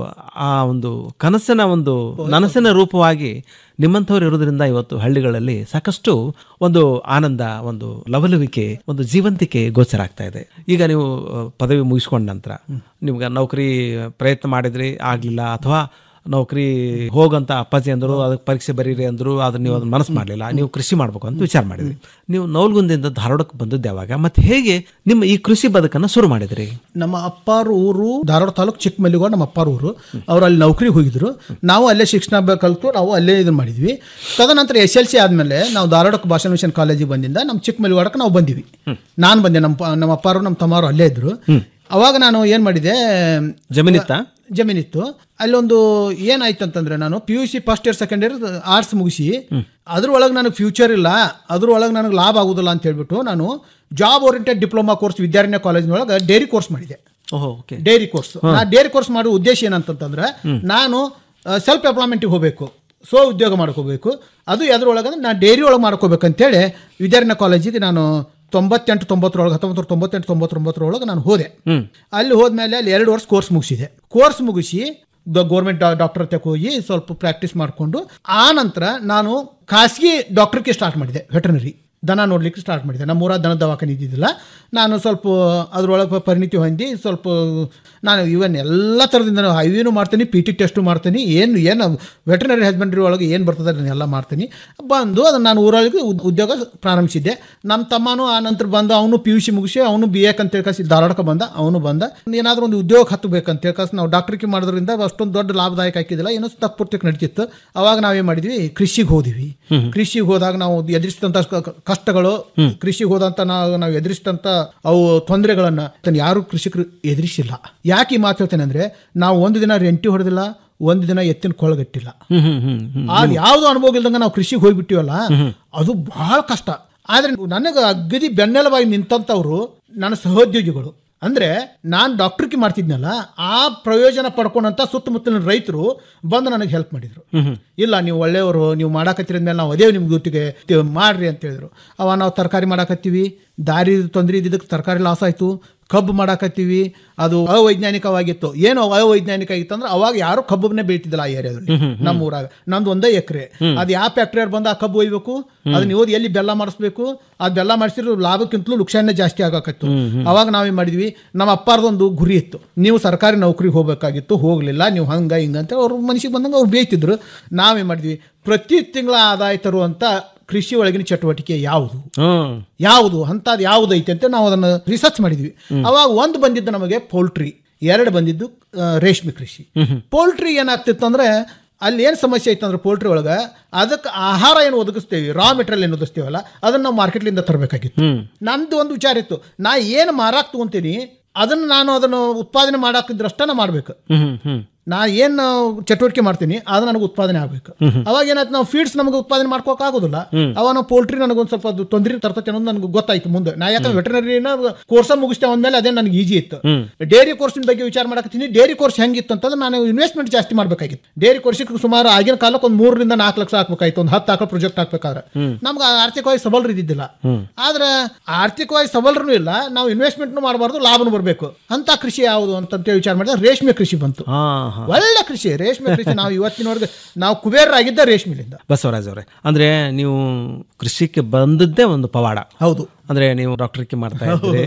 ಆ ಒಂದು ಕನಸಿನ ಒಂದು ನನಸಿನ ರೂಪವಾಗಿ ನಿಮ್ಮಂಥವ್ರು ಇರೋದ್ರಿಂದ ಇವತ್ತು ಹಳ್ಳಿಗಳಲ್ಲಿ ಸಾಕಷ್ಟು ಒಂದು ಆನಂದ ಒಂದು ಲವಲವಿಕೆ ಒಂದು ಜೀವಂತಿಕೆ ಗೋಚರ ಆಗ್ತಾ ಇದೆ ಈಗ ನೀವು ಅಹ್, ಪದವಿ ಮುಗಿಸ್ಕೊಂಡ ನಂತರ ನಿಮ್ಗೆ ನೌಕರಿ ಪ್ರಯತ್ನ ಮಾಡಿದ್ರಿ ಆಗ್ಲಿಲ್ಲ ಅಥವಾ ನೌಕರಿ ಹೋಗಂತ ಅಪ್ಪಾಜಿ ಅಂದರು ಅದಕ್ಕೆ ಪರೀಕ್ಷೆ ಬರೀರಿ ಅಂದರು ಅದನ್ನ ನೀವು ಅದನ್ನ ಮನಸ್ಸು ಮಾಡಲಿಲ್ಲ ನೀವು ಕೃಷಿ ಮಾಡ್ಬೇಕು ಅಂತ ವಿಚಾರ ಮಾಡಿದ್ರಿ ನೀವು ನೌಲ್ಗುಂದಿಂದ ಧಾರವಾಡಕ್ಕೆ ಬಂದದ್ದು ಯಾವಾಗ ಮತ್ತೆ ಹೇಗೆ ನಿಮ್ಮ ಈ ಕೃಷಿ ಬದುಕನ್ನು ಶುರು ಮಾಡಿದ್ರಿ ನಮ್ಮ ಅಪ್ಪಾರ ಊರು ಧಾರವಾಡ ತಾಲೂಕು ಚಿಕ್ಕಮಲ್ಲಿಗೌಡ ನಮ್ಮ ಅಪ್ಪಾರ ಊರು ಅವ್ರು ಅಲ್ಲಿ ನೌಕರಿಗೆ ಹೋಗಿದ್ರು ನಾವು ಅಲ್ಲೇ ಶಿಕ್ಷಣ ಬ- ಕಲ್ತು ನಾವು ಅಲ್ಲೇ ಇದು ಮಾಡಿದ್ವಿ ತದನಂತರ ಎಸ್ ಎಲ್ ಸಿ ಆದಮೇಲೆ ನಾವು ಧಾರವಾಡಕ್ಕೆ ಭಾಷಾ ಮಿಷನ್ ಕಾಲೇಜಿಗೆ ಬಂದಿಂದ ನಮ್ಮ ಚಿಕ್ಕಮಲ್ಲಿಗೌಡಕ್ಕೆ ನಾವು ಬಂದಿವಿ ನಾನು ಬಂದೆ ನಮ್ಮ ಪ- ನಮ್ಮ ಅಪ್ಪಾರು ನಮ್ಮ ತಮ್ಮಾರು ಅಲ್ಲೇ ಇದ್ರು ಅವಾಗ ನಾನು ಏನು ಮಾಡಿದೆ ಜಮೀನಿತ್ತಾ ಜಮೀನಿತ್ತು ಅಲ್ಲೊಂದು ಏನಾಯ್ತು ಅಂತಂದ್ರೆ ನಾನು P U C first year second year arts ಮುಗಿಸಿ ಅದ್ರೊಳಗೆ ನನಗೆ ಫ್ಯೂಚರ್ ಇಲ್ಲ ಅದ್ರೊಳಗೆ ನನಗೆ ಲಾಭ ಆಗುದಿಲ್ಲ ಅಂತ ಹೇಳ್ಬಿಟ್ಟು ನಾನು job oriented diploma course Vidyaranya ಕಾಲೇಜಿನೊಳಗೆ ಡೈರಿ ಕೋರ್ಸ್ ಮಾಡಿದೆ ಓಹೋ ಓಕೆ ಡೈರಿ ಕೋರ್ಸ್ ನಾ ಡೈರಿ ಕೋರ್ಸ್ ಮಾಡೋ ಉದ್ದೇಶ ಏನಂತಂತಂದ್ರೆ ನಾನು ಸೆಲ್ಫ್ ಎಂಪ್ಲಾಯ್ಮೆಂಟಿಗೆ ಹೋಗಬೇಕು ಸ್ವ ಉದ್ಯೋಗ ಮಾಡ್ಕೋಬೇಕು ಅದು ಎದ್ರೊಳಗೆ ನಾನು ಡೈರಿ ಒಳಗೆ ಮಾಡ್ಕೋಬೇಕಂತೇಳಿ ವಿದ್ಯಾರಣ್ಯ ಕಾಲೇಜಿಗೆ ನಾನು ತೊಂಬತ್ತೆಂಟು ತೊಂಬತ್ತರೊಳಗೆ ಹತ್ತೊಂಬತ್ತು ತೊಂಬತ್ತೆಂಟು ತೊಂಬತ್ತೊಂಬತ್ತರೊಳಗೆ ನಾನು ಹೋದೆ ಹ್ಮ್ ಅಲ್ಲಿ ಹೋದ್ಮೇಲೆ ಅಲ್ಲಿ ಎರಡು ವರ್ಷ ಕೋರ್ಸ್ ಮುಗಿಸಿದೆ ಕೋರ್ಸ್ ಮುಗಿಸಿ ಗೌರ್ಮೆಂಟ್ ಡಾಕ್ಟರ್ ಹತ್ರ ಹೋಗಿ ಸ್ವಲ್ಪ ಪ್ರಾಕ್ಟೀಸ್ ಮಾಡಿಕೊಂಡು ಆ ನಂತರ ನಾನು ಖಾಸಗಿ ಡಾಕ್ಟರ್ಗೆ ಸ್ಟಾರ್ಟ್ ಮಾಡಿದೆ ವೆಟರ್ನರಿ ದನ ನೋಡ್ಲಿಕ್ಕೆ ಸ್ಟಾರ್ಟ್ ಮಾಡಿದೆ ನಮ್ಮೂರ ದನ ದವಾಖಾನೆ ಇದ್ದಿದ್ದಿಲ್ಲ ನಾನು ಸ್ವಲ್ಪ ಅದ್ರೊಳಗೆ ಪರಿಣಿತಿ ಹೊಂದಿ ಸ್ವಲ್ಪ ನಾನು ಇವನ್ ಎಲ್ಲ ಥರದಿಂದ ಐವಿನೂ ಮಾಡ್ತೀನಿ ಪಿ ಟಿ ಟೆಸ್ಟು ಮಾಡ್ತೀನಿ ಏನು ಏನು ವೆಟರ್ನರಿ ಹಸ್ಬೆಂಡ್ರಿ ಒಳಗೆ ಏನು ಬರ್ತದೆ ನಾನು ಎಲ್ಲ ಮಾಡ್ತೀನಿ ಬಂದು ಅದನ್ನು ನಾನು ಊರೊಳಗೆ ಉದ್- ಉದ್ಯೋಗ ಪ್ರಾರಂಭಿಸಿದ್ದೆ ನಮ್ಮ ತಮ್ಮನೂ ಆ ನಂತರ ಬಂದು ಅವನು ಪಿ ಯು ಸಿ ಮುಗಿಸಿ ಅವನು ಬಿ ಎಕ್ ಅಂತ ಹೇಳ್ಕಾಸಿ ಧಾರವಾಡಕ್ಕೆ ಬಂದ ಅವನು ಬಂದ ಏನಾದರೂ ಒಂದು ಉದ್ಯೋಗ ಹತ್ತಬೇಕಂತ ಹೇಳ್ಕಾಸಿ ನಾವು ಡಾಕ್ಟ್ರಿಗೆ ಮಾಡೋದ್ರಿಂದ ಅಷ್ಟೊಂದು ದೊಡ್ಡ ಲಾಭದಾಯಕ ಹಾಕಿದ್ದಿಲ್ಲ ಏನೋ ತಪ್ಪುರ್ತಿಗೆ ನಡೀತಿತ್ತು ಅವಾಗ ನಾವೇನು ಮಾಡಿದ್ವಿ ಕೃಷಿಗೆ ಹೋದಿವಿ ಕೃಷಿಗೆ ಹೋದಾಗ ನಾವು ಎದುರಿಸಿದಂಥ ಕಷ್ಟಗಳು ಕೃಷಿಗೆ ಹೋದಂತ ನಾವು ನಾವು ಎದುರಿಸಿದಂಥ ಅವು ತೊಂದರೆಗಳನ್ನ ಯಾರು ಕೃಷಿಕರು ಎದುರಿಸಿಲ್ಲ ಯಾಕೆ ಈ ಮಾತು ಹೇಳ್ತೇನೆ ಅಂದ್ರೆ ನಾವು ಒಂದು ದಿನ ರೆಂಟಿ ಹೊಡೆದಿಲ್ಲ ಒಂದು ದಿನ ಎತ್ತಿನ ಕೊಳಗಟ್ಟಿಲ್ಲ ಹ್ಮ್ ಹ್ಮ್ ಹ್ಮ್ ಹ್ಮ್ ಆ ಯಾವ್ದು ಅನುಭವ ಇಲ್ದಂಗ ನಾವು ಕೃಷಿಗೆ ಹೋಗ್ಬಿಟ್ಟಿವಲ್ಲ ಅದು ಬಹಳ ಕಷ್ಟ ಆದ್ರೆ ನನಗೆ ಅಗದಿ ಬೆನ್ನೆಲುಬಾಗಿ ನಿಂತಂಥವ್ರು ನನ್ನ ಸಹೋದ್ಯೋಗಿಗಳು ಅಂದ್ರೆ ನಾನು ಡಾಕ್ಟ್ರಿಗೆ ಮಾಡ್ತಿದ್ನಲ್ಲ ಆ ಪ್ರಯೋಜನ ಪಡ್ಕೊಂಡಂತ ಸುತ್ತಮುತ್ತಲಿನ ರೈತರು ಬಂದು ನನಗೆ ಹೆಲ್ಪ್ ಮಾಡಿದ್ರು ಇಲ್ಲ ನೀವು ಒಳ್ಳೆಯವರು ನೀವು ಮಾಡಾಕತ್ತಿರ ಮೇಲೆ ನಾವು ಅದೇ ನಿಮ್ಗೆ ಗೊತ್ತಿಗೆ ತಿ- ಮಾಡ್ರಿ ಅಂತ ಹೇಳಿದ್ರು ಅವ ನಾವು ತರಕಾರಿ ಮಾಡಾಕತ್ತೀವಿ ದಾರಿ ತೊಂದರೆ ಇದ್ದಿದ್ದಕ್ಕೆ ತರಕಾರಿ ಲಾಸ್ ಆಯ್ತು ಕಬ್ಬು ಮಾಡಾಕತ್ತೀವಿ ಅದು ಅವೈಜ್ಞಾನಿಕವಾಗಿತ್ತು ಏನು ಅವೈಜ್ಞಾನಿಕ ಆಗಿತ್ತು ಅಂದ್ರೆ ಅವಾಗ ಯಾರು ಕಬ್ಬನ್ನೇ ಬೆಳಿತಿದ್ದಿಲ್ಲ ಆ ಏರಿಯಾದಲ್ಲಿ ನಮ್ಮ ಊರಾಗ ನಂದು ಒಂದೇ ಎಕರೆ ಅದು ಯಾವ ಫ್ಯಾಕ್ಟ್ರಿಯವ್ರು ಬಂದು ಆ ಕಬ್ಬು ಒಯ್ಬೇಕು ಅದನ್ನ ಓದಿ ಎಲ್ಲಿ ಬೆಲ್ಲ ಮಾಡಿಸ್ಬೇಕು ಆ ಬೆಲ್ಲ ಮಾಡಿಸಿದ್ರು ಲಾಭಕ್ಕಿಂತಲೂ ಲುಕ್ಷಾನೆ ಜಾಸ್ತಿ ಆಗಾಕತ್ತು ಅವಾಗ ನಾವೇನ್ ಮಾಡಿದ್ವಿ ನಮ್ಮ ಅಪ್ಪಾರ್ದೊಂದು ಗುರಿ ಇತ್ತು ನೀವು ಸರ್ಕಾರಿ ನೌಕರಿಗೆ ಹೋಗ್ಬೇಕಾಗಿತ್ತು ಹೋಗ್ಲಿಲ್ಲ ನೀವು ಹಂಗ ಹಿಂಗ ಅಂತ ಅವ್ರ ಮನಸ್ಸಿಗೆ ಬಂದಂಗೆ ಅವ್ರು ಬೇಯ್ತಿದ್ರು ನಾವೇನ್ ಮಾಡಿದ್ವಿ ಪ್ರತಿ ತಿಂಗಳ ಆದಾಯ ತರುವಂತ ಕೃಷಿ ಒಳಗಿನ ಚಟುವಟಿಕೆ ಯಾವುದು ಹ್ಮ್ ಯಾವುದು ಅಂತದ್ ಯಾವುದು ಐತೆ ಅಂತ ನಾವು ಅದನ್ನು ರಿಸರ್ಚ್ ಮಾಡಿದ್ವಿ ಅವಾಗ ಒಂದು ಬಂದಿದ್ದು ನಮಗೆ ಪೋಲ್ಟ್ರಿ ಎರಡು ಬಂದಿದ್ದು ಆ, ರೇಷ್ಮೆ ಕೃಷಿ ಪೋಲ್ಟ್ರಿ ಏನಾಗ್ತಿತ್ತು ಅಂದ್ರೆ ಅಲ್ಲಿ ಏನು ಸಮಸ್ಯೆ ಐತೆ ಅಂದ್ರೆ ಪೋಲ್ಟ್ರಿ ಒಳಗೆ ಅದಕ್ಕೆ ಆಹಾರ ಏನು ಒದಗಿಸ್ತೇವೆ ರಾ ಮೆಟೀರಿಯಲ್ ಏನು ಒದಗಿಸ್ತೇವಲ್ಲ ಅದನ್ನ ನಾವು ಮಾರ್ಕೆಟ್ಲಿಂದ ತರಬೇಕಾಗಿತ್ತು ನಂದು ಒಂದು ವಿಚಾರ ಇತ್ತು ನಾ ಏನು ಮಾರಾಕ್ ತಗೊಂತೀನಿ ಅದನ್ನ ನಾನು ಅದನ್ನು ಉತ್ಪಾದನೆ ಮಾಡಾಕಿದ್ರಷ್ಟ ನಾ ಮಾಡ್ಬೇಕು ಹ್ಮ್ ಹ್ಮ್ ನಾ ಏನು ಚಟುವಟಿಕೆ ಮಾಡ್ತೀನಿ ಅದು ನನಗೆ ಉತ್ಪಾದನೆ ಆಗಬೇಕು ಅವಾಗ ಏನಾಯ್ತು ನಾವು ಫೀಡ್ಸ್ ನಮಗೆ ಉತ್ಪಾದನೆ ಮಾಡ್ಕೋಕ್ ಆಗೋದಿಲ್ಲ ಅವಾಗ ನಾವು ಪೋಲ್ಟ್ರಿ ನನಗೊಂದು ಸ್ವಲ್ಪ ಅದು ತೊಂದರೆ ತರ್ತೈತೆ ಅನ್ನೋದು ನನಗೆ ಗೊತ್ತಾಯ್ತು ಮುಂದೆ ನಾ ಯಾಕಂದ್ರೆ ವೆಟರ್ನರಿನ ಕೋರ್ಸ ಮುಗಿಸ್ತೇವೆ ಅಂದ್ಮೇಲೆ ಅದೇ ನನಗೆ ಈಜಿ ಇತ್ತು ಡೈರಿ ಕೋರ್ಸಿನ ಬಗ್ಗೆ ವಿಚಾರ ಮಾಡಕತ್ತೀನಿ ಡೈರಿ ಕೋರ್ಸ್ ಹೆಂಗಿತ್ತು ಅಂತಂದ್ರೆ ನಾನು ಇನ್ವೆಸ್ಟ್ಮೆಂಟ್ ಜಾಸ್ತಿ ಮಾಡ್ಬೇಕಾಗಿತ್ತು ಡೈರಿ ಕೋರ್ಸಿಗೆ ಸುಮಾರು ಆಗಿನ ಕಾಲಕ್ಕೆ ಒಂದು ಮೂರರಿಂದ ನಾಲ್ಕು ಲಕ್ಷ ಹಾಕ್ಬೇಕಾಯ್ತು ಒಂದು ಹತ್ತು ಹಾಕೋ ಪ್ರಾಜೆಕ್ಟ್ ಹಾಕ್ಬೇಕಾದ್ರೆ ನಮ್ಗೆ ಆರ್ಥಿಕವಾಗಿ ಸಬಲರು ಇದ್ದಿದ್ದಿಲ್ಲ ಆದ್ರೆ ಆರ್ಥಿಕವಾಗಿ ಸಬಲರೂ ಇಲ್ಲ ನಾವು ಇನ್ವೆಸ್ಟ್ಮೆಂಟ್ನು ಮಾಡಬಾರ್ದು ಲಾಭನೂ ಬರಬೇಕು ಅಂತ ಕೃಷಿ ಯಾವುದು ಅಂತಂತ ವಿಚಾರ ಮಾಡಿದ್ರೆ ರೇಷ್ಮೆ ಕೃಷಿ ಬಂತು ಹಾ ಹಾ ಒಳ್ಳೆ ಕೃಷಿ ರೇಷ್ಮೆ ಕೃಷಿ ನಾವು ಇವತ್ತಿನವರೆಗೆ ನಾವು ಕುಬೇರರಾಗಿದ್ದ ರೇಷ್ಮೆಲಿಂದ ಬಸವರಾಜ್ ಅವರೇ ಅಂದ್ರೆ ನೀವು ಕೃಷಿಗೆ ಬಂದದ್ದೇ ಒಂದು ಪವಾಡ ಹೌದು ಅಂದ್ರೆ ನೀವು ಡಾಕ್ಟರ್ಗೆ ಮಾಡ್ತಾ ಇದ್ರಿ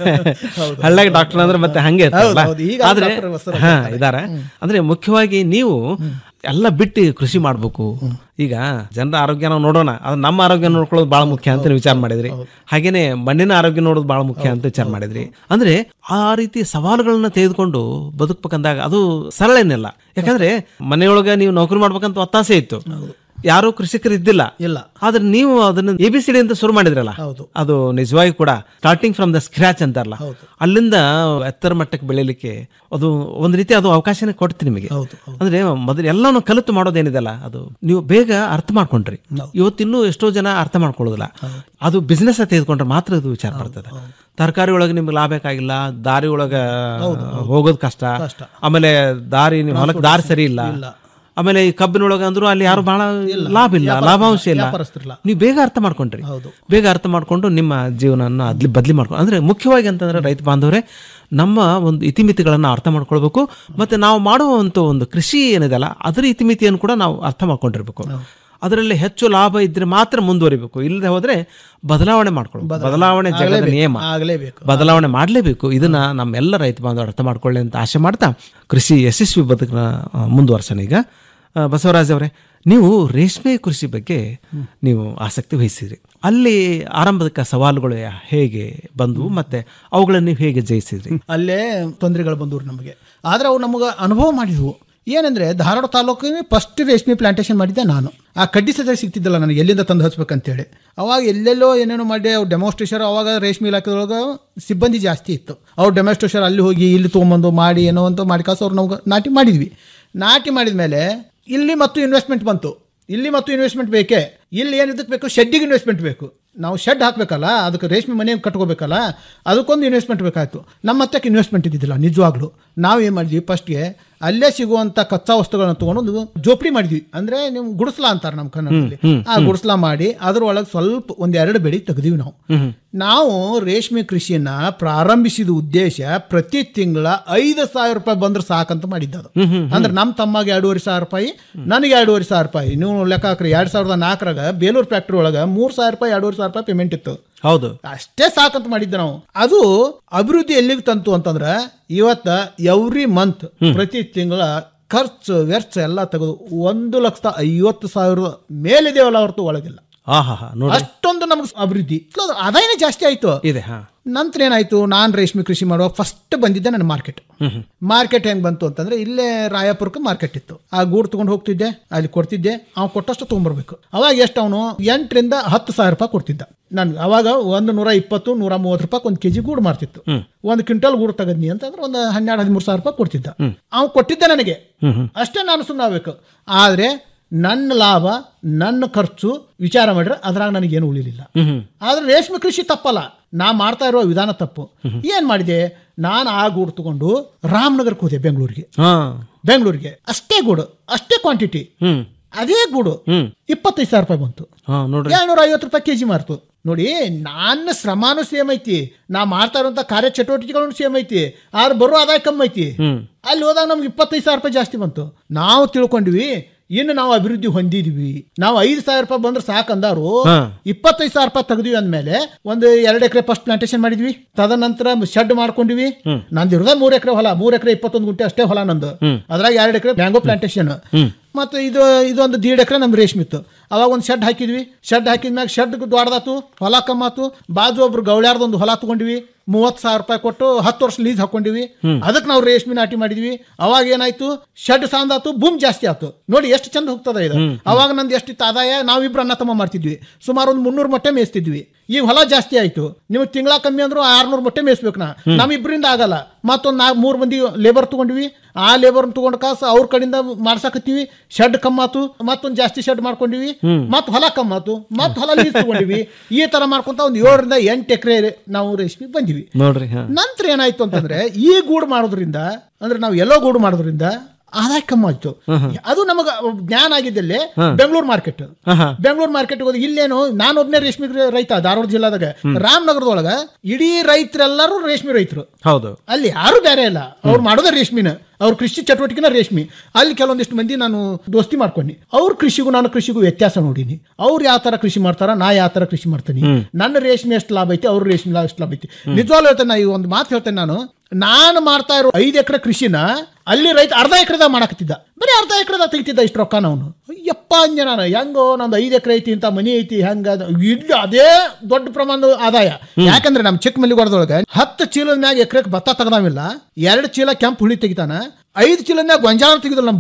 ಹಳ್ಳಿಗೆ ಡಾಕ್ಟರ್ ಅಂದ್ರೆ ಮತ್ತೆ ಹಂಗೆ ಇರ್ತಲ್ಲ. ಹೌದು, ಹೌದು. ಈಗ ಆದ್ರೆ ಡಾಕ್ಟರ್ ಬಸವರಾಜ್ ಹಾ ಇದ್ದಾರೆ. ಇದಾರೆ ಅಂದ್ರೆ ಮುಖ್ಯವಾಗಿ ನೀವು ಎಲ್ಲ ಬಿಟ್ಟು ಕೃಷಿ ಮಾಡ್ಬೇಕು ಈಗ ಜನರ ಆರೋಗ್ಯ ನಾವು ನೋಡೋಣ ಅದು ನಮ್ಮ ಆರೋಗ್ಯ ನೋಡ್ಕೊಳ್ಳೋದು ಬಹಳ ಮುಖ್ಯ ಅಂತ ನೀವು ವಿಚಾರ ಮಾಡಿದ್ರಿ ಹಾಗೇನೆ ಮಣ್ಣಿನ ಆರೋಗ್ಯ ನೋಡೋದು ಬಹಳ ಮುಖ್ಯ ಅಂತ ವಿಚಾರ ಮಾಡಿದ್ರಿ ಅಂದ್ರೆ ಆ ರೀತಿ ಸವಾಲುಗಳನ್ನ ತೆಗೆದುಕೊಂಡು ಬದುಕ್ಬೇಕಂದಾಗ ಅದು ಸರಳ ಏನಿಲ್ಲ ಯಾಕಂದ್ರೆ ಮನೆಯೊಳಗೆ ನೀವು ನೌಕರಿ ಮಾಡ್ಬೇಕಂತ ಒತ್ತಾಸೆ ಇತ್ತು ಯಾರು ಕೃಷಿಕರು ಇದ್ದಿಲ್ಲ ಇಲ್ಲ ಆದ್ರೆ ನೀವು ಅದನ್ನ ಎ ಬಿ ಸಿ ಡಿ ಅಂತ ಶುರು ಮಾಡಿದ್ರಲ್ಲ ಹೌದು. ಅದು ನಿಜವಾಗಿ ಕೂಡ ಸ್ಟಾರ್ಟಿಂಗ್ ಫ್ರಮ್ ದ ಸ್ಕ್ರಾಚ್ ಅಂತಾರಲ್ಲ ಅಲ್ಲಿಂದ ಎತ್ತರ ಮಟ್ಟಕ್ಕೆ ಬೆಳಿಲಿಕ್ಕೆ ಅದು ಒಂದ್ ರೀತಿ ಅದು ಅವಕಾಶನೇ ಕೊಡ್ತೀನಿ ನಿಮಗೆ ಅಂದ್ರೆ ಮೊದಲು ಎಲ್ಲಾನು ಕಲಿತು ಮಾಡೋದೇನಿದೆಲ್ಲ ಅದು ನೀವು ಬೇಗ ಅರ್ಥ ಮಾಡ್ಕೊಂಡ್ರಿ ಇವತ್ತಿನ್ನೂ ಎಷ್ಟೋ ಜನ ಅರ್ಥ ಮಾಡ್ಕೊಳ್ಳೋದಿಲ್ಲ ಅದು ಬಿಸ್ನೆಸ್ ತೆಗೆದುಕೊಂಡ್ರೆ ಮಾತ್ರ ಅದು ವಿಚಾರ ಬರ್ತದೆ ತರಕಾರಿ ಒಳಗೆ ನಿಮ್ಗೆ ಲಾಭ ಬೇಕಾಗಿಲ್ಲ ದಾರಿ ಒಳಗ ಹೋಗೋದು ಕಷ್ಟ ಆಮೇಲೆ ದಾರಿ ನಿಮ್ ಹೊಲಕ್ಕೆ ದಾರಿ ಸರಿ ಇಲ್ಲ ಆಮೇಲೆ ಈ ಕಬ್ಬಿನೊಳಗ ಅಂದ್ರು ಅಲ್ಲಿ ಯಾರು ಬಹಳ ಲಾಭ ಇಲ್ಲ ಲಾಭಾಂಶ ಇಲ್ಲ ವ್ಯಾಪಾರಸ್ಥರಿಲ್ಲ. ನೀವು ಬೇಗ ಅರ್ಥ ಮಾಡ್ಕೊಂಡ್ರಿ ಬೇಗ ಅರ್ಥ ಮಾಡ್ಕೊಂಡು ನಿಮ್ಮ ಜೀವನನ ಅದ್ಲಿ ಬದ್ಲಿ ಮಾಡ್ಕೊಂಡು ಅಂದ್ರೆ ಮುಖ್ಯವಾಗಿ ಅಂತಂದ್ರೆ ರೈತ ಬಾಂಧವರೇ ನಮ್ಮ ಒಂದು ಇತಿಮಿತಿಗಳನ್ನ ಅರ್ಥ ಮಾಡ್ಕೊಳ್ಬೇಕು ಮತ್ತೆ ನಾವು ಮಾಡುವಂತ ಒಂದು ಕೃಷಿ ಏನಿದೆಲ್ಲ ಅದರ ಇತಿಮಿತಿಯನ್ನು ಕೂಡ ನಾವು ಅರ್ಥ ಮಾಡ್ಕೊಂಡಿರ್ಬೇಕು ಅದರಲ್ಲಿ ಹೆಚ್ಚು ಲಾಭ ಇದ್ರೆ ಮಾತ್ರ ಮುಂದುವರಿಬೇಕು ಇಲ್ಲದೆ ಹೋದ್ರೆ ಬದಲಾವಣೆ ಮಾಡ್ಕೊಳ್ಬೇಕು ಬದಲಾವಣೆ ಜಗದ ಆಗ್ಲೇಬೇಕು, ನಿಯಮ ಆಗ್ಲೇಬೇಕು. ಬದಲಾವಣೆ ಮಾಡಲೇಬೇಕು ಇದನ್ನ ನಮ್ಮೆಲ್ಲ ರೈತ ಬಾಂಧವರು ಅರ್ಥ ಮಾಡ್ಕೊಳ್ಳಿ ಅಂತ ಆಶೆ ಮಾಡ್ತಾ ಕೃಷಿ ಯಶಸ್ವಿ ಬದುಕನ್ನ ಆ, ಮುಂದುವರ್ಸೋಣ ಈಗ ಆ, ಬಸವರಾಜ್ ಅವರೇ ನೀವು ರೇಷ್ಮೆ ಕೃಷಿ ಬಗ್ಗೆ ನೀವು ಆಸಕ್ತಿ ವಹಿಸಿದ್ರಿ ಅಲ್ಲಿ ಆರಂಭದ ಸವಾಲುಗಳು ಯಾ- ಹೇಗೆ ಬಂದವು ಮತ್ತೆ ಅವುಗಳನ್ನು ನೀವು ಹೇಗೆ ಜಯಿಸಿದ್ರಿ ಅಲ್ಲೇ ತೊಂದರೆಗಳು ಬಂದವು ನಮಗೆ ಆದ್ರೆ ಅವು ನಮಗೆ ಅನುಭವ ಮಾಡಿದ್ವು ಏನಂದ್ರೆ ಧಾರವಾಡ ತಾಲೂಕಿನ ಫಸ್ಟ್ ರೇಷ್ಮೆ ಪ್ಲಾಂಟೇಶನ್ ಮಾಡಿದ್ದೆ ನಾನು ಆ ಕಡ್ಡಿ ಸದ ಸಿಗ್ತಿದ್ದಲ್ಲ ನನಗೆ ಎಲ್ಲಿಂದ ತಂದು ಹಚ್ಬೇಕಂತೇಳಿ ಅವಾಗ ಎಲ್ಲೆಲ್ಲೋ ಏನೇನೋ ಮಾಡಿ ಅವ್ರು ಡೆಮೋಸ್ಟ್ರೇಷನ್ ಅವಾಗ ರೇಷ್ಮೆ ಇಲಾಖೆದೊಳಗೆ ಸಿಬ್ಬಂದಿ ಜಾಸ್ತಿ ಇತ್ತು ಅವ್ರು ಡೆಮೋಸ್ಟ್ರೇಷನ್ ಅಲ್ಲಿ ಹೋಗಿ ಇಲ್ಲಿ ತೊಗೊಂಬಂದು ಮಾಡಿ ಏನೋ ಅಂತ ಮಾಡಿ ಕಾಸು ಅವ್ರು ನಾವು ನಾಟಿ ಮಾಡಿದ್ವಿ ನಾಟಿ ಮಾಡಿದ ಮೇಲೆ ಇಲ್ಲಿ ಮತ್ತು ಇನ್ವೆಸ್ಟ್ಮೆಂಟ್ ಬಂತು ಇಲ್ಲಿ ಮತ್ತು ಇನ್ವೆಸ್ಟ್ಮೆಂಟ್ ಬೇಕೇ ಇಲ್ಲಿ ಏನು ಇದಕ್ಕೆ ಬೇಕು ಶೆಡ್ಡಿಗೆ ಇನ್ವೆಸ್ಟ್ಮೆಂಟ್ ಬೇಕು ನಾವು ಶೆಡ್ ಹಾಕಬೇಕಲ್ಲ ಅದಕ್ಕೆ ರೇಷ್ಮೆ ಮನೆ ಕಟ್ಕೋಬೇಕಲ್ಲ ಅದಕ್ಕೊಂದು ಇನ್ವೆಸ್ಟ್ಮೆಂಟ್ ಬೇಕಾಯ್ತು ನಮ್ಮ ಹತ್ತಕ್ಕೆ ಇನ್ವೆಸ್ಟ್ಮೆಂಟ್ ಇದ್ದಿದ್ದಿಲ್ಲ ನಿಜವಾಗ್ಲೂ ನಾವು ಏನು ಮಾಡಿದ್ವಿ ಫಸ್ಟ್ಗೆ ಅಲ್ಲೇ ಸಿಗುವಂಥ ಕಚ್ಚಾ ವಸ್ತುಗಳನ್ನ ತಗೊಂಡು ಒಂದು ಜೋಪಡಿ ಮಾಡಿದ್ವಿ ಅಂದರೆ ನೀವು ಗುಡಿಸ್ಲ ಅಂತಾರೆ ನಮ್ಮ ಕನ್ನಡದಲ್ಲಿ ಹ್ಮ್, ಆ ಗುಡಿಸ್ಲ ಮಾಡಿ ಅದ್ರೊಳಗೆ ಸ್ವಲ್ಪ ಒಂದು ಎರಡು ಬೆಳೆ ತೆಗೆದಿವಿ ನಾವು ನಾವು ರೇಷ್ಮೆ ಕೃಷಿಯನ್ನ ಪ್ರಾರಂಭಿಸಿದ ಉದ್ದೇಶ ಪ್ರತಿ ತಿಂಗಳ ಐದು ಸಾವಿರ ರೂಪಾಯಿ ಬಂದ್ರೆ ಸಾಕಂತ ಮಾಡಿದ್ದದು ಅಂದ್ರೆ ನಮ್ಮ ತಮ್ಮಗೆ ಎರಡೂವರೆ ಸಾವಿರ ರೂಪಾಯಿ ನನಗೆ ಎರಡೂವರೆ ಸಾವಿರ ರೂಪಾಯಿ ನೀವು ಲೆಕ್ಕ ಹಾಕ್ರಿ ಎರಡ್ ಸಾವಿರದ ನಾಲ್ಕರಾಗ ಬೇಲೂರು ಫ್ಯಾಕ್ಟ್ರಿ ಒಳಗೆ ಮೂರ್ ಸಾವಿರ ರೂಪಾಯಿ ಎರಡೂವರೆ ಸಾವಿರ ರೂಪಾಯಿ ಪೇಮೆಂಟ್ ಇತ್ತು ಹೌದು ಅಷ್ಟೇ ಸಾಕಂತ ಮಾಡಿದ್ದೆ ನಾವು ಅದು ಅಭಿವೃದ್ಧಿ ಎಲ್ಲಿಗೆ ತಂತು ಅಂತಂದ್ರ ಇವತ್ತ ಎವ್ರಿ ಮಂತ್ ಪ್ರತಿ ತಿಂಗಳ ಖರ್ಚು ವೆಚ್ಚ ಎಲ್ಲ ತೆಗೆದು ಒಂದು ಲಕ್ಷದ ಐವತ್ತು ಸಾವಿರ ಮೇಲಿದೆವಲ್ಲ ಹೊರತು ಒಳಗಿಲ್ಲ ಹಾ ಹಾ ಹಾ ನೋಡಿ ಅಷ್ಟೊಂದು ನಮ್ಗೆ ಅಭಿವೃದ್ಧಿ ಅದು ಆದಾಯನೇ ಜಾಸ್ತಿ ಆಯ್ತು ಇದೆ ಹಾ ನಂತರ ಏನಾಯ್ತು ನಾನು ರೇಷ್ಮೆ ಕೃಷಿ ಮಾಡುವಾಗ ಫಸ್ಟ್ ಬಂದಿದ್ದೆ ನನ್ನ ಮಾರ್ಕೆಟ್ ಮಾರ್ಕೆಟ್ ಹೆಂಗ್ ಬಂತು ಅಂತಂದ್ರೆ ಇಲ್ಲೇ ರಾಯಪುರಕ್ಕೆ ಮಾರ್ಕೆಟ್ ಇತ್ತು ಆ ಗೂಡು ತಗೊಂಡು ಹೋಗ್ತಿದ್ದೆ ಅಲ್ಲಿ ಕೊಡ್ತಿದ್ದೆ ಅವ್ನು ಕೊಟ್ಟಷ್ಟು ತೊಗೊಂಬರ್ಬೇಕು ಅವಾಗ ಎಷ್ಟು ಅವನು ಎಂಟರಿಂದ ಹತ್ತು ಸಾವಿರ ರೂಪಾಯಿ ಕೊಡ್ತಿದ್ದ ನನ್ಗೆ ಅವಾಗ ಒಂದು ನೂರ ಇಪ್ಪತ್ತು ನೂರ ಮೂವತ್ತು ರೂಪಾಯಿ ಒಂದು ಕೆಜಿ ಗೂಡು ಮಾರ್ತಿತ್ತು ಒಂದು ಕ್ವಿಂಟಲ್ ಗೂಡು ತಗದ್ನಿ ಅಂತಂದ್ರೆ ಒಂದು ಹನ್ನೆರಡು ಹದಿಮೂರು ಸಾವಿರ ರೂಪಾಯಿ ಕೊಡ್ತಿದ್ದ ಅವ್ನು ಕೊಟ್ಟಿದ್ದೆ ನನಗೆ ಅಷ್ಟೇ ನಾನು ಸುಮ್ಮನೆ ಆಗ್ಬೇಕು ಆದ್ರೆ ನನ್ನ ಲಾಭ ನನ್ನ ಖರ್ಚು ವಿಚಾರ ಮಾಡಿದ್ರೆ ಅದ್ರಾಗ ನನಗೇನು ಉಳಿಲಿಲ್ಲ ಆದ್ರೆ ರೇಷ್ಮೆ ಕೃಷಿ ತಪ್ಪಲ್ಲ ನಾ ಮಾಡ್ತಾ ಇರೋ ವಿಧಾನ ತಪ್ಪು ಏನ್ ಮಾಡಿದೆ ನಾನು ಆ ಗೂಡು ತಗೊಂಡು ರಾಮನಗರಕ್ಕೆ ಹೋದೆ ಬೆಂಗಳೂರಿಗೆ ಹಾ ಬೆಂಗಳೂರಿಗೆ ಅಷ್ಟೇ ಗೂಡು ಅಷ್ಟೇ ಕ್ವಾಂಟಿಟಿ ಹ್ಮ್ ಅದೇ ಗೂಡು ಇಪ್ಪತ್ತೈದು ಸಾವಿರ ರೂಪಾಯಿ ಬಂತು ಹಾ ನೋಡ್ರಿ ಏಳ್ನೂರ ಐವತ್ತು ರೂಪಾಯಿ ಕೆಜಿ ಮಾರ್ತು ನೋಡಿ ನನ್ನ ಶ್ರಮಾನು ಸೇಮ್ ಐತಿ ನಾ ಮಾಡ್ತಾ ಇರುವಂತ ಕಾರ್ಯ ಚಟುವಟಿಕೆಗಳನ್ನು ಸೇಮ್ ಐತಿ ಆದ್ರೆ ಬರೋ ಆದಾಯ ಕಮ್ಮಿ ಐತಿ ಹ್ಮ್ ಅಲ್ಲಿ ಹೋದಾಗ ನಮ್ಗೆ ಇಪ್ಪತ್ತೈದು ಸಾವಿರ ರೂಪಾಯಿ ಜಾಸ್ತಿ ಬಂತು ನಾವು ತಿಳ್ಕೊಂಡ್ವಿ ಇನ್ನು ನಾವು ಅಭಿವೃದ್ಧಿ ಹೊಂದಿದ್ವಿ ನಾವು ಐದು ಸಾವಿರ ರೂಪಾಯಿ ಬಂದ್ರೆ ಸಾಕಂದಾರು ಹಾ. ಇಪ್ಪತ್ತೈದು ಸಾವಿರ ರೂಪಾಯಿ ತೆಗ್ದಿವಿ ಅಂದ್ಮೇಲೆ ಒಂದು ಎರಡು ಎಕರೆ ಫಸ್ಟ್ ಪ್ಲಾಂಟೇಶನ್ ಮಾಡಿದ್ವಿ ತದನಂತರ ಶೆಡ್ ಮಾಡ್ಕೊಂಡಿವಿ ನಂದು ಇರೋದ ಮೂರ್ ಎಕರೆ ಹೊಲ ಮೂರ್ ಎಕರೆ ಇಪ್ಪತ್ತೊಂದು ಗುಂಟೆ ಅಷ್ಟೇ ಹೊಲ ನಂದು ಹ್ಮ್. ಅದ್ರಾಗ ಎರಡು ಎಕರೆ ಮ್ಯಾಂಗೋ ಪ್ಲಾಂಟೇಶನ್ ಹ್ಮ್ ಮತ್ತು ಇದು ಇದೊಂದು ದೀಡ್ ಎಕರೆ ನಮ್ ರೇಷ್ಮೆ ಇತ್ತು ಅವಾಗ ಒಂದು ಶೆಡ್ ಹಾಕಿದ್ವಿ ಶೆಡ್ ಹಾಕಿದ್ಮ್ಯಾಗ ಶೆಡ್ ದೊಡ್ಡದಾತು ಹೊಲ ಕಮ್ಮಾತು ಬಾಜು ಒಬ್ರು ಗೌಳ್ಯಾರ್ದೊಂದು ಹೊಲ ತಗೊಂಡ್ವಿ ಮೂವತ್ತು ಸಾವಿರ ರೂಪಾಯಿ ಕೊಟ್ಟು ಹತ್ತು ವರ್ಷ ಲೀಸ್ ಹಾಕೊಂಡಿವಿ ಅದಕ್ಕೆ ನಾವು ರೇಷ್ಮೆ ನಾಟಿ ಮಾಡಿದ್ವಿ ಅವಾಗ ಏನಾಯ್ತು ಶೆಡ್ ಸಾಂದಾತು ಬೂಮ್ ಜಾಸ್ತಿ ಆತು ನೋಡಿ ಎಷ್ಟು ಚಂದ ಹೋಗ್ತದ ಇದು ಅವಾಗ ನಂದು ಎಷ್ಟಿತ್ತು ಆದಾಯ ನಾವಿಬ್ರು ಅನ್ನ ತಮ್ಮ ಮಾಡ್ತಿದ್ವಿ ಸುಮಾರು ಒಂದು ಮುನ್ನೂರು ಮೊಟ್ಟೆ ಮೇಯಿಸ್ತಿದ್ವಿ ಈಗ ಹೊಲ ಜಾಸ್ತಿ ಆಯ್ತು ನಿಮಗೆ ತಿಂಗಳ ಕಮ್ಮಿ ಅಂದ್ರು ಆರ್ನೂರು ಮೊಟ್ಟೆ ಮೇಯಿಸ್ಬೇಕು ನಾ ನಮ್ಮಿಬ್ರಿಂದ ಆಗಲ್ಲ ಮತ್ತೊಂದು ನಾಲ್ಕು ಮೂರು ಮಂದಿ ಲೇಬರ್ ತಗೊಂಡ್ವಿ ಆ ಲೇಬರ್ ತಗೊಂಡ್ ಕಾಸು ಅವ್ರ ಕಡೆಯಿಂದ ಮಾಡ್ಸಾಕತ್ತೀವಿ ಶೆಡ್ ಕಮ್ಮಾತು ಮತ್ತೊಂದು ಜಾಸ್ತಿ ಶೆಡ್ ಮಾಡ್ಕೊಂಡಿವಿ ಮತ್ ಹೊಲ ಕಮ್ಮಾತು ಮತ್ ಹೊಲ ಲೀಸ್ ತಗೊಂಡಿವಿ ಈ ತರ ಮಾಡ್ಕೊಂತ ಒಂದು ಏಳರಿಂದ ಎಂಟು ಎಕರೆ ನಾವು ರೇಷ್ಮೆ ಬಂದಿವಿ ನೋಡ್ರಿ ಹಾ ನಂತರ ಏನಾಯ್ತು ಅಂತಂದ್ರೆ ಈ ಗೂಡು ಮಾಡೋದ್ರಿಂದ ಅಂದ್ರೆ ನಾವು ಎಲ್ಲೋ ಗೂಡು ಮಾಡೋದ್ರಿಂದ ಆದಾಯ ಕಮ್ಮಿ ಆಯ್ತು ಅದು ನಮಗ ಜ್ಞಾನ ಆಗಿದ್ದಲ್ಲಿ ಬೆಂಗಳೂರು ಮಾರ್ಕೆಟ್ ಬೆಂಗಳೂರು ಮಾರ್ಕೆಟ್ ಹೋಗಿ ಇಲ್ಲೇನು ನಾನು ಒಬ್ನೇ ರೇಷ್ಮೆ ರೈತ ಧಾರವಾಡ ಜಿಲ್ಲಾದಾಗ ರಾಮನಗರದೊಳಗ ಇಡೀ ರೈತರೆಲ್ಲರೂ ರೇಷ್ಮೆ ರೈತರು ಹೌದು ಅಲ್ಲಿ ಯಾರು ಬೇರೆ ಇಲ್ಲ ಅವ್ರು ಮಾಡೋದೇ ರೇಷ್ಮಿನ ಅವ್ರ ಕೃಷಿ ಚಟುವಟಿಕೆನ ರೇಷ್ಮೆ ಅಲ್ಲಿ ಕೆಲವೊಂದಿಷ್ಟು ಮಂದಿ ನಾನು ದೋಸ್ತಿ ಮಾಡ್ಕೊಂಡಿ ಅವ್ರ ಕೃಷಿಗೂ ನಾನು ಕೃಷಿಗೂ ವ್ಯತ್ಯಾಸ ನೋಡೀನಿ ಅವ್ರು ಯಾವ ತರ ಕೃಷಿ ಮಾಡ್ತಾರ ನಾ ಯಾವ ತರ ಕೃಷಿ ಮಾಡ್ತೀನಿ ನನ್ನ ರೇಷ್ಮೆ ಎಷ್ಟು ಲಾಭ ಐತಿ ಅವ್ರ ರೇಷ್ಮೆ ಲಾಭ ಎಷ್ಟು ಲಾಭ ಐತಿ ನಿಜವಾಗ್ಲೂ ಹೇಳ್ತೇನೆ ನಾ ಈ ಒಂದು ಮಾತು ಹೇಳ್ತೇನೆ ನಾನು ನಾನು ಮಾಡ್ತಾ ಇರೋ ಐದು ಎಕರೆ ಕೃಷಿನ ಅಲ್ಲಿ ರೈತ ಅರ್ಧ ಎಕರೆದಾಗ ಮಾಡಕತ್ತಿದ್ದ ಬರೀ ಅರ್ಧ ಎಕರೆದಾಗ ತೆಗಿತಿದ್ದ ಇಷ್ಟು ರೊಕ್ಕ ಅವನು ಯಪ್ಪ ಅಂಜ ನಾನು ಹೆಂಗೋ ನಂದು ಐದು ಎಕರೆ ಐತಿ ಅಂತ ಮನಿ ಐತಿ ಹೆಂಗ ಅದು? ಇಲ್ಲಿ ಅದೇ ದೊಡ್ಡ ಪ್ರಮಾಣದ ಆದಾಯ ಯಾಕಂದ್ರೆ ನಮ್ಮ ಚಿಕ್ಕಮಲ್ಲಿಗೌಡದೊಳಗೆ ಹತ್ತು ಚೀಲದ ಮ್ಯಾಗ ಎಕರೆಗೆ ಭತ್ತ ತೆಗ್ದಾವಿಲ್ಲ ಎರಡು ಚೀಲ ಕೆಂಪು ಹುಳಿ ತೆಗಿತಾನ ಐದು ಚೀಲದ ಮ್ಯಾಗ ಗೊಂಜಾಳ ತೆಗಿದಲ್ಲ ನಮ್ಮ ಭೂಮಿ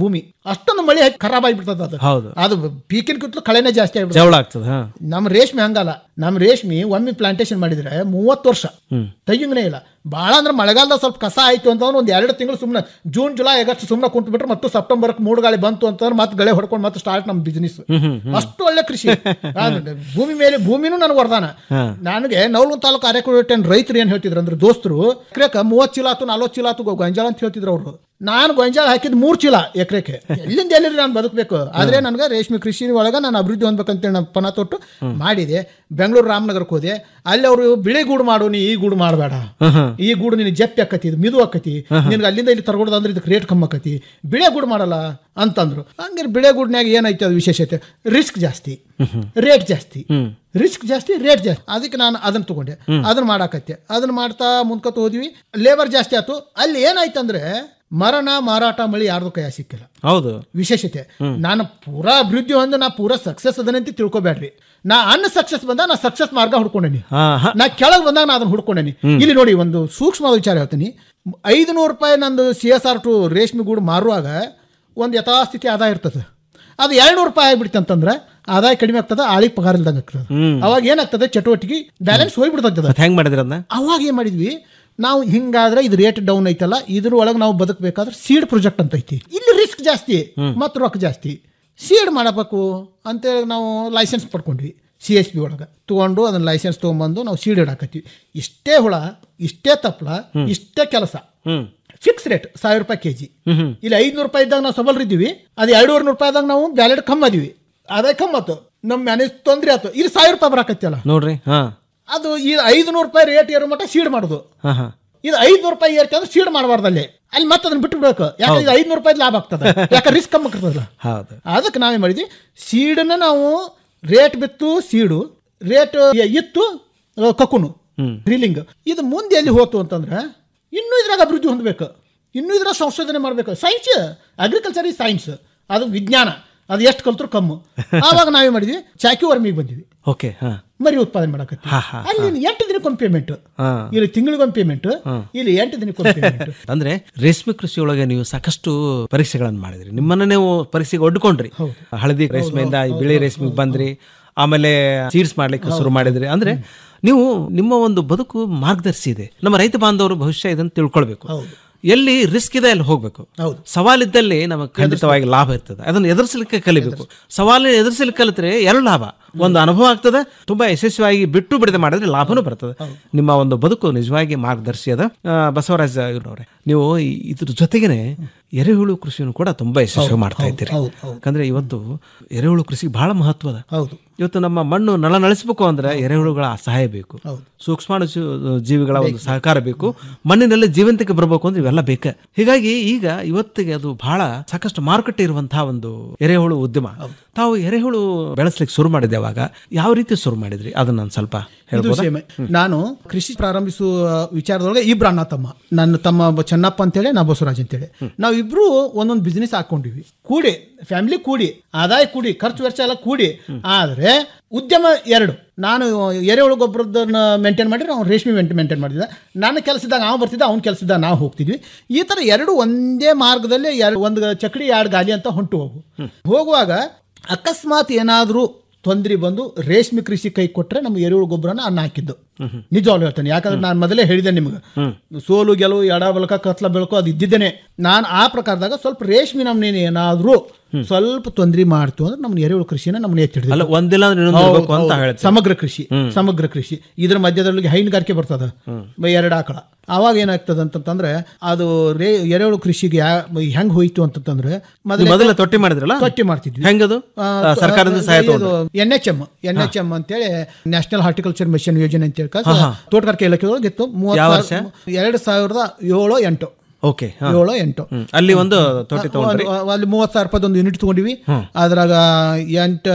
ಅಷ್ಟೊಂದು ಮಳೆ ಹಾಕಿ ಖರಾಬ್ ಆಗಿಬಿಡ್ತದ ಅದು ಹೌದು. ಅದು ಪೀಕಿನ ಕಿತ್ಲು ಕಳೆನೇ ಜಾಸ್ತಿ ಆಗ್ಬಿಡ್ತದೆ ಜವಳ ಆಗ್ತದೆ ಹಾ ನಮ್ಮ ರೇಷ್ಮೆ ಹಂಗಲ್ಲ ನಮ್ಮ ರೇಷ್ಮೆ ಒಮ್ಮೆ ಪ್ಲಾಂಟೇಶನ್ ಮಾಡಿದ್ರೆ ಮೂವತ್ತು ವರ್ಷ ಹ್ಮ್ ತೆಗಿಂಗನೇ ಇಲ್ಲ ಭಾಳ ಅಂದ್ರೆ ಮಳೆಗಾಲದಾಗ ಸ್ವಲ್ಪ ಕಸ ಆಯ್ತು ಅಂತಂದ್ರೆ ಒಂದು ಎರಡು ತಿಂಗಳು ಸುಮ್ಮನೆ ಜೂನ್ ಜುಲೈ ಆಗಸ್ಟ್ ಸುಮ್ಮನೆ ಕುಂತು ಬಿಟ್ರೆ ಮತ್ತು ಸೆಪ್ಟೆಂಬರ್ಗೆ ಮೂರು ಗಾಳಿ ಬಂತು ಅಂತಂದ್ರೆ ಮತ್ತೆ ಗಳೆ ಹೊಡ್ಕೊಂಡು ಮತ್ತೆ ಸ್ಟಾರ್ಟ್ ನಮ್ಮ ಬಿಸ್ನೆಸ್ ಹ್ಮ್, ಹ್ಮ್, ಹ್ಮ್. ಅಷ್ಟು ಒಳ್ಳೆ ಕೃಷಿ ನಾನು ಭೂಮಿ ಮೇಲೆ ಭೂಮಿನೂ ನನಗೆ ವರದಾನ ಹಾ. ನನಗೆ ನವಲೂರು ತಾಲೂಕು ಅರೆಕೋಟೆನ್ ರೈತರು ಏನು ಹೇಳ್ತಿದ್ರು ಅಂದ್ರೆ ದೋಸ್ತರು ಎಕರೆಕ ಮೂವತ್ತು ಚೀಲ ಆತು ನಲ್ವತ್ತು ಚೀಲ ಆತು ಗೊಂಜಾಳ ಅಂತ ಹೇಳ್ತಿದ್ರು ಅವರು ನಾನು ಗೊಂಜಾಳ ಹಾಕಿದ್ ಮೂರು ಚೀಲ ಎಕರೆಗೆ ಎಲ್ಲಿಂದ ಎಲ್ಲಿ ನಾನು ಬದುಕಬೇಕು ಆದ್ರೆ ನನಗೆ ರೇಷ್ಮೆ ಕೃಷಿ ಒಳಗೆ ನಾನು ಅಭಿವೃದ್ಧಿ ಹೊಂದ್ಬೇಕಂತೇಳಿ ನಾನು ಪಣ ತೊಟ್ಟು ಮಾಡಿದೆ ಬೆಂಗಳೂರು ರಾಮನಗರಕ್ಕೆ ಹೋದೆ ಅಲ್ಲಿ ಅವರು ಬಿಳಿ ಗೂಡು ಮಾಡು ನೀ ಈ ಗೂಡು ಮಾಡಬೇಡ ಈ ಗೂಡು ನಿನಗೆ ಜಪ್ಪಿ ಆಕತಿ ಇದು ಮಿದು ಆಕತಿ ನಿನ್ಗೆ ಅಲ್ಲಿಂದ ಇಲ್ಲಿ ತರ್ಗೊಡೋದು ಅಂದ್ರೆ ಇದಕ್ಕೆ ರೇಟ್ ಕಮ್ಮಿ ಆಕತಿ ಬಿಳೆ ಗೂಡು ಮಾಡಲ್ಲ ಅಂತಂದ್ರು ಹಂಗೆ ಬಿಳೆ ಗೂಡ್ನ್ಯಾಗ ಏನೈತೆ ಅದು ವಿಶೇಷತೆ ರಿಸ್ಕ್ ಜಾಸ್ತಿ ರೇಟ್ ಜಾಸ್ತಿ ರಿಸ್ಕ್ ಜಾಸ್ತಿ ರೇಟ್ ಜಾಸ್ತಿ ಅದಕ್ಕೆ ನಾನು ಅದನ್ನ ತಗೊಂಡೆ ಅದನ್ನ ಮಾಡಾಕತ್ತೆ ಅದನ್ನ ಮಾಡ್ತಾ ಮುಂದ್ಕೊತ ಹೋದ್ವಿ ಲೇಬರ್ ಜಾಸ್ತಿ ಆಯ್ತು ಅಲ್ಲಿ ಏನಾಯ್ತಂದ್ರೆ ಮರಣ ಮಾರಾಟ ಮಳಿ ಯಾರ್ದು ಕೈ ಸಿಕ್ಕಿಲ್ಲ ಹೌದು ವಿಶೇಷತೆ ನಾನು ಪೂರಾ ಅಭಿವೃದ್ಧಿ ಹೊಂದು ನಾ ಪೂರಾ ಸಕ್ಸಸ್ ಅದನ್ನಂತ ತಿಳ್ಕೊಬೇಡ್ರಿ ನಾ ಅನ್ನ ಸಕ್ಸಸ್ ಬಂದ ನಾ ಸಕ್ಸಸ್ ಮಾರ್ಗ ಹುಡ್ಕೊಂಡೇನಿ ಹಾ ಹಾ ನಾ ಕೆಳಗೆ ಬಂದಾಗ ನಾ ಅದನ್ನ ಹುಡ್ಕೊಂಡೇನಿ ಇಲ್ಲಿ ನೋಡಿ ಒಂದು ಸೂಕ್ಷ್ಮ ವಿಚಾರ ಹೇಳ್ತೀನಿ ಐದುನೂರು ರೂಪಾಯಿ ನಂದು ಸಿ ಎಸ್ ಆರ್ ಟು ರೇಷ್ಮೆ ಗೂಡು ಮಾರುವಾಗ ಒಂದು ಯಥಾಸ್ಥಿತಿ ಆದಾಯ ಇರ್ತದೆ ಅದು ಎರಡ್ನೂರು ರೂಪಾಯಿ ಆಗ್ಬಿಡ್ತು ಅಂತಂದ್ರೆ ಆದಾಯ ಕಡಿಮೆ ಆಗ್ತದೆ ಆಳಿಗೆ ಪಗಾರ ಇಲ್ದಂಗೆ ಆಗ್ತದೆ ಹ್ಮ್. ಅವಾಗ ಏನಾಗ್ತದೆ ಚಟುವಟಿಕೆ ಬ್ಯಾಲೆನ್ಸ್ ಹೋಗ್ಬಿಡ್ತದೆ ಮತ್ತೆ ಹೆಂಗ್ ಮಾಡಿದ್ರಿ ಅದನ್ನ ಅವಾಗ ಏನು ಮಾಡಿದ್ವಿ ನಾವು ಹಿಂಗಾದ್ರೆ ಇದು ರೇಟ್ ಡೌನ್ ಐತಲ್ಲ ಇದ್ರ ಒಳಗೆ ನಾವು ಬದುಕಬೇಕಾದ್ರೆ ಸೀಡ್ ಪ್ರಾಜೆಕ್ಟ್ ಅಂತ ಐತಿ ಇಲ್ಲಿ ರಿಸ್ಕ್ ಜಾಸ್ತಿ ಮತ್ತು ರೊಕ್ಕ ಜಾಸ್ತಿ ಸೀಡ್ ಮಾಡಬೇಕು ಅಂತೇಳಿ ನಾವು ಲೈಸೆನ್ಸ್ ಪಡ್ಕೊಂಡ್ವಿ ಸಿ ಎಸ್ ಪಿ ಒಳಗೆ ತೊಗೊಂಡು ಅದನ್ನ ಲೈಸೆನ್ಸ್ ತೊಗೊಂಬಂದು ನಾವು ಸೀಡ್ ಇಡಾಕತ್ತೀವಿ ಇಷ್ಟೇ ಹುಳ ಇಷ್ಟೇ ತಪ್ಪಲ ಇಷ್ಟೇ ಕೆಲಸ ಹ್ಮ್ ಫಿಕ್ಸ್ ರೇಟ್ ಸಾವಿರ ರೂಪಾಯಿ ಕೆ ಜಿ ಹ್ಮ್ ಹ್ಮ್ ಇಲ್ಲಿ ಐದ್ನೂರು ರೂಪಾಯಿ ಇದ್ದಾಗ ನಾವು ಸಬಲ್ರಿದ್ದೀವಿ ಅದು ಎರಡೂವರೆ ನೂರು ರೂಪಾಯಿದಾಗ ನಾವು ಬ್ಯಾಲೆಟ್ ಕಮ್ಮಿ ಅದೀವಿ ಅದೇ ಕಮ್ಮಿ ಆತು ನಮ್ಮ ಮ್ಯಾನೇಜ್ ತೊಂದ್ರೆ ಆಯ್ತು ಇಲ್ಲಿ ಸಾವಿರ ರೂಪಾಯಿ ಬರಾಕತ್ತಲ್ಲ ನೋಡ್ರಿ ಹಾ ಅದು ಈ ಐದುನೂರು ರೂಪಾಯಿ ರೇಟ್ ಏರೋ ಮಟ್ಟ ಸೀಡ್ ಮಾಡೋದು ಹಾ ಹಾ ಇದು ಐದ್ನೂರು ರೂಪಾಯಿ ಏರ್ತಿ ಅಂದ್ರೆ ಸೀಡ್ ಮಾಡಬಾರ್ದು ಅಲ್ಲಿ ಅಲ್ಲಿ ಮತ್ತೆ ಅದನ್ನ ಬಿಟ್ಟು ಬಿಡ್ಬೇಕು ಯಾಕಂದ್ರೆ ಇದು ಐದ್ನೂರು ರೂಪಾಯಿ ಲಾಭ ಆಗ್ತದೆ ಯಾಕೆ ರಿಸ್ಕ್ ಕಮ್ಮಿ ಆಗ್ತದಲ್ಲ ಹೌದು ಅದಕ್ಕೆ ನಾವೇನ್ ಮಾಡಿದ್ವಿ ಸೀಡನ್ನ ನಾವು ರೇಟ್ ಬಿತ್ತು ಸೀಡು ರೇಟ್ ಇತ್ತು ಆ, ಕಕುನು ಹ್ಮ್ ಡ್ರಿಲ್ಲಿಂಗ್ ಇದು ಮುಂದೆ ಎಲ್ಲಿ ಹೋತು ಅಂತಂದ್ರೆ ಇನ್ನೂ ಇದ್ರಾಗ ಅಭಿವೃದ್ಧಿ ಹೊಂದಬೇಕು ಇನ್ನೂ ಇದ್ರಾಗ ಸಂಶೋಧನೆ ಮಾಡಬೇಕು ಸೈನ್ಸ್ ಅಗ್ರಿಕಲ್ಚರ್ ಈ ಸೈನ್ಸ್ ಅದು ವಿಜ್ಞಾನ ಅದು ಎಷ್ಟು ಕಲ್ತ್ರು ಕಮ್ಮು ಆವಾಗ ನಾವೇ ಮಾಡಿದ್ವಿ ಚಾಕಿ ವರ್ಮಿಗೆ ಬಂದಿವಿ ಓಕೆ ಹಾ ಮರಿ ಉತ್ಪಾದನೆ ಮಾಡಕತ್ತೀವಿ ಹಾ ಹಾ ಅಲ್ಲಿ ಎಂಟು ದಿನಕ್ಕೊಮ್ಮೆ ಪೇಮೆಂಟ್ ಹಾ ಇಲ್ಲಿ ತಿಂಗಳಿಗೊಮ್ಮೆ ಪೇಮೆಂಟ್ ಹಾ. ಇಲ್ಲಿ ಎಂಟು ದಿನಕ್ಕೊಮ್ಮೆ ಪೇಮೆಂಟ್ ಅಂದ್ರೆ ರೇಷ್ಮೆ ಕೃಷಿಯೊಳಗೆ ನೀವು ಸಾಕಷ್ಟು ಪರೀಕ್ಷೆಗಳನ್ನು ಮಾಡಿದ್ರಿ ನಿಮ್ಮನ್ನ ನೀವು ಪರೀಕ್ಷೆಗೆ ಒಡ್ಕೊಂಡ್ರಿ ಹಳದಿ ರೇಷ್ಮೆಯಿಂದ ಈ ಬಿಳಿ ರೇಷ್ಮೆಗೆ ಬಂದ್ರಿ ಆಮೇಲೆ ಸೀಡ್ಸ್ ಮಾಡ್ಲಿಕ್ಕೆ ಶುರು ಮಾಡಿದ್ರಿ ಅಂದ್ರೆ ನೀವು ನಿಮ್ಮ ಒಂದು ಬದುಕು ಮಾರ್ಗದರ್ಶಿ ಇದೆ ನಮ್ಮ ರೈತ ಬಾಂಧವರು ಭವಿಷ್ಯ ಇದನ್ನು ತಿಳ್ಕೊಳ್ಬೇಕು ಎಲ್ಲಿ ರಿಸ್ಕ್ ಇದೆ ಅಲ್ಲಿ ಹೋಗ್ಬೇಕು ಹೌದು. ಸವಾಲಿದ್ದಲ್ಲಿ ನಮಗೆ ಖಂಡಿತವಾಗಿ ಲಾಭ ಇರ್ತದೆ ಅದನ್ನು ಎದುರಿಸಲಿಕ್ಕೆ ಕಲಿಬೇಕು ಸವಾಲು ಎದುರಿಸಲಿಕ್ಕೆ ಕಲಿತ್ರೆ ಎರಡು ಲಾಭ ಒಂದು ಅನುಭವ ಆಗ್ತದೆ ತುಂಬಾ ಯಶಸ್ವಿಯಾಗಿ ಬಿಟ್ಟು ಬಿಡದೆ ಮಾಡಿದ್ರೆ ಲಾಭನೂ ಬರ್ತದೆ ನಿಮ್ಮ ಒಂದು ಬದುಕು ನಿಜವಾಗಿ ಮಾರ್ಗದರ್ಶಿ ಅದ ಆ, ಬಸವರಾಜ ಇವ್ರವ್ರೆ ನೀವು ಈ- ಇದ್ರ ಜೊತೆಗೇನೆ ಎರೆಹುಳು ಕೃಷಿಯನ್ನು ಕೂಡ ತುಂಬಾ ಯಶಸ್ವಿ ಮಾಡ್ತಾ ಇದ್ದೀರಿ ಹೌದು, ಹೌದು. ಯಾಕಂದ್ರೆ ಇವತ್ತು ಎರೆಹುಳು ಕೃಷಿ ಬಹಳ ಮಹತ್ವದ ಹೌದು ಇವತ್ತು ನಮ್ಮ ಮಣ್ಣು ನಳನಳಿಸಬೇಕು ಅಂದ್ರೆ ಎರೆಹುಳುಗಳ ಸಹಾಯ ಬೇಕು ಹೌದು. ಸೂಕ್ಷ್ಮಾಣು ಜೀವ- ಜೀವಿಗಳ ಒಂದು ಸಹಕಾರ ಬೇಕು ಮಣ್ಣಿನಲ್ಲಿ ಜೀವಂತಿಕೆ ಬರಬೇಕು ಅಂದ್ರೆ ಇವೆಲ್ಲ ಬೇಕ ಹೀಗಾಗಿ ಈಗ ಇವತ್ತಿಗೆ ಅದು ಬಹಳ ಸಾಕಷ್ಟು ಮಾರುಕಟ್ಟೆ ಇರುವಂತಹ ಒಂದು ಎರೆಹುಳು ಉದ್ಯಮ ತಾವು ಎರೆಹುಳು ಬೆಳೆಸ್ಲಿಕ್ಕೆ ಶುರು ಮಾಡಿದೆ ಅವಾಗ ಯಾವ ರೀತಿ ಶುರು ಮಾಡಿದ್ರಿ ಅದನ್ನ ನಾನು ಸ್ವಲ್ಪ ಇದು ಹೇಳ್ಬೋದಾ ಸೇಮೆ ನಾನು ಕೃಷಿ ಪ್ರಾರಂಭಿಸುವ ವಿಚಾರದೊಳಗೆ ಇಬ್ರು ಅಣ್ಣ ತಮ್ಮ ನನ್ನ ತಮ್ಮ ಬ- ಚೆನ್ನಪ್ಪ ಅಂತೇಳಿ ನಾ ಬಸವರಾಜ್ ಅಂತೇಳಿ ನಾವಿಬ್ರು ಒಂದೊಂದು ಬಿಸ್ನೆಸ್ ಹಾಕೊಂಡಿವಿ ಕೂಡಿ ಫ್ಯಾಮಿಲಿ ಕೂಡಿ ಆದಾಯ ಕೂಡಿ ಖರ್ಚು ವೆಚ್ಚ ಎಲ್ಲ ಕೂಡಿ ಆದ್ರೆ ಉದ್ಯಮ ಎರಡು ನಾನು ಎರೆಹುಳು ಗೊಬ್ಬರದನ್ನ ಮೇಂಟೈನ್ ಮಾಡಿದ್ರೆ ಅವ್ನು ರೇಷ್ಮೆ ಮೇಂಟೈನ್ ಮಾಡಿದ್ದ ನನ್ನ ಕೆಲಸದಾಗ ನಾವು ಬರ್ತಿದ್ದ ಅವ್ನ ಕೆಲಸದಾಗ ನಾವು ಹೋಗ್ತಿದ್ವಿ ಈ ಥರ ಎರಡು ಒಂದೇ ಮಾರ್ಗದಲ್ಲಿ ಎರಡು ಒಂದು ಚಕಡಿ ಎರಡು ಗಾಲಿ ಅಂತ ಹೊಂಟು ಹೋಗು ಹೋಗುವಾಗ ಅಕಸ್ಮಾತ್ ಏನಾದರೂ ತೊಂದರೆ ಬಂದು ರೇಷ್ಮೆ ಕೃಷಿ ಕೈ ಕೊಟ್ರೆ ನಮ್ಗೆ ಎರೆಹುಳು ಗೊಬ್ಬರನ ಅನ್ನ ಹಾಕಿದ್ದು ನಿಜವಾಗ್ಲೂ ಹೇಳ್ತೇನೆ ಯಾಕಂದ್ರೆ ನಾನು ಮೊದಲೇ ಹೇಳಿದೆ ನಿಮ್ಗೆ ಸೋಲು ಗೆಲುವು ಎಡ ಬೆಳಕ ಕತ್ಲ ಬೆಳಕು ಅದು ಇದ್ದಿದ್ದೇನೆ ನಾನು ಆ ಪ್ರಕಾರದಾಗ ಸ್ವಲ್ಪ ರೇಷ್ಮೆ ನಮ್ನೇನು ಏನಾದರೂ ಸ್ವಲ್ಪ ತೊಂದರೆ ಮಾಡ್ತು ಅಂದ್ರೆ ನಮ್ಮ ಎರೆಹುಳು ಕೃಷಿನ ನಮ್ಮನ್ನ ಎತ್ತಿಡ್ದು ಅಲ್ಲ ಒಂದಿಲ್ಲ ಅಂದ್ರೆ ಇನ್ನೊಂದು ಇರ್ಬೇಕು ಅಂತ ಹೇಳ್ತೀವಿ. ಸಮಗ್ರ ಕೃಷಿ ಸಮಗ್ರ ಕೃಷಿ ಇದ್ರ ಮಧ್ಯದಲ್ಲಿ ಹೈನುಗಾರಿಕೆ ಬರ್ತದ ಎರಡು ಆಕಳ ಅವಾಗ ಏನಾಗ್ತದ ಅಂತಂದ್ರೆ ಅದು ರೇ ಎರೆಹುಳು ಕೃಷಿಗೆ ಯಾ ಹೆಂಗ್ ಹೋಯ್ತು ಅಂತಂದ್ರೆ ನೀವು ಮೊದಲ ತೊಟ್ಟಿ ಮಾಡಿದ್ರಲ್ಲ ತೊಟ್ಟಿ ಮಾಡ್ತಿದ್ವಿ ಹೆಂಗದು ಆ, ಆ, ಸರ್ಕಾರದಿಂದ ಸಹಾಯ ಇದು N H M N H M ಅಂತೇಳಿ ನ್ಯಾಷನಲ್ ಹಾರ್ಟಿಕಲ್ಚರ್ ಮಿಷನ್ ಯೋಜನೆ ಅಂತ ಹೇಳಿ ಹಾ, ಹಾ. ತೋಟಗಾರಿಕೆ ಇಲಾಖೆ ಒಳಗೆ ಇತ್ತು ಯಾವ ಮೂವತ್ತು ವರ್ಷ? ಸಾವಿರ- ಎರಡು ಸಾವಿರದ ಏಳು ಎಂಟು ಓಕೆ ಹಾ. ಏಳು ಎಂಟು ಹ್ಮ್. ಅಲ್ಲಿ ಒಂದು ತೊಟ್ಟಿ ತಗೊಂಡ್ರಿ ಒಂದು- ಅಲ್ಲಿ ಮೂವತ್ತು ಸಾವಿರ ರೂಪಾಯಿ ಒಂದು ಯೂನಿಟ್ ತಗೊಂಡಿವಿ ಅದ್ರಾಗ ಎಂಟು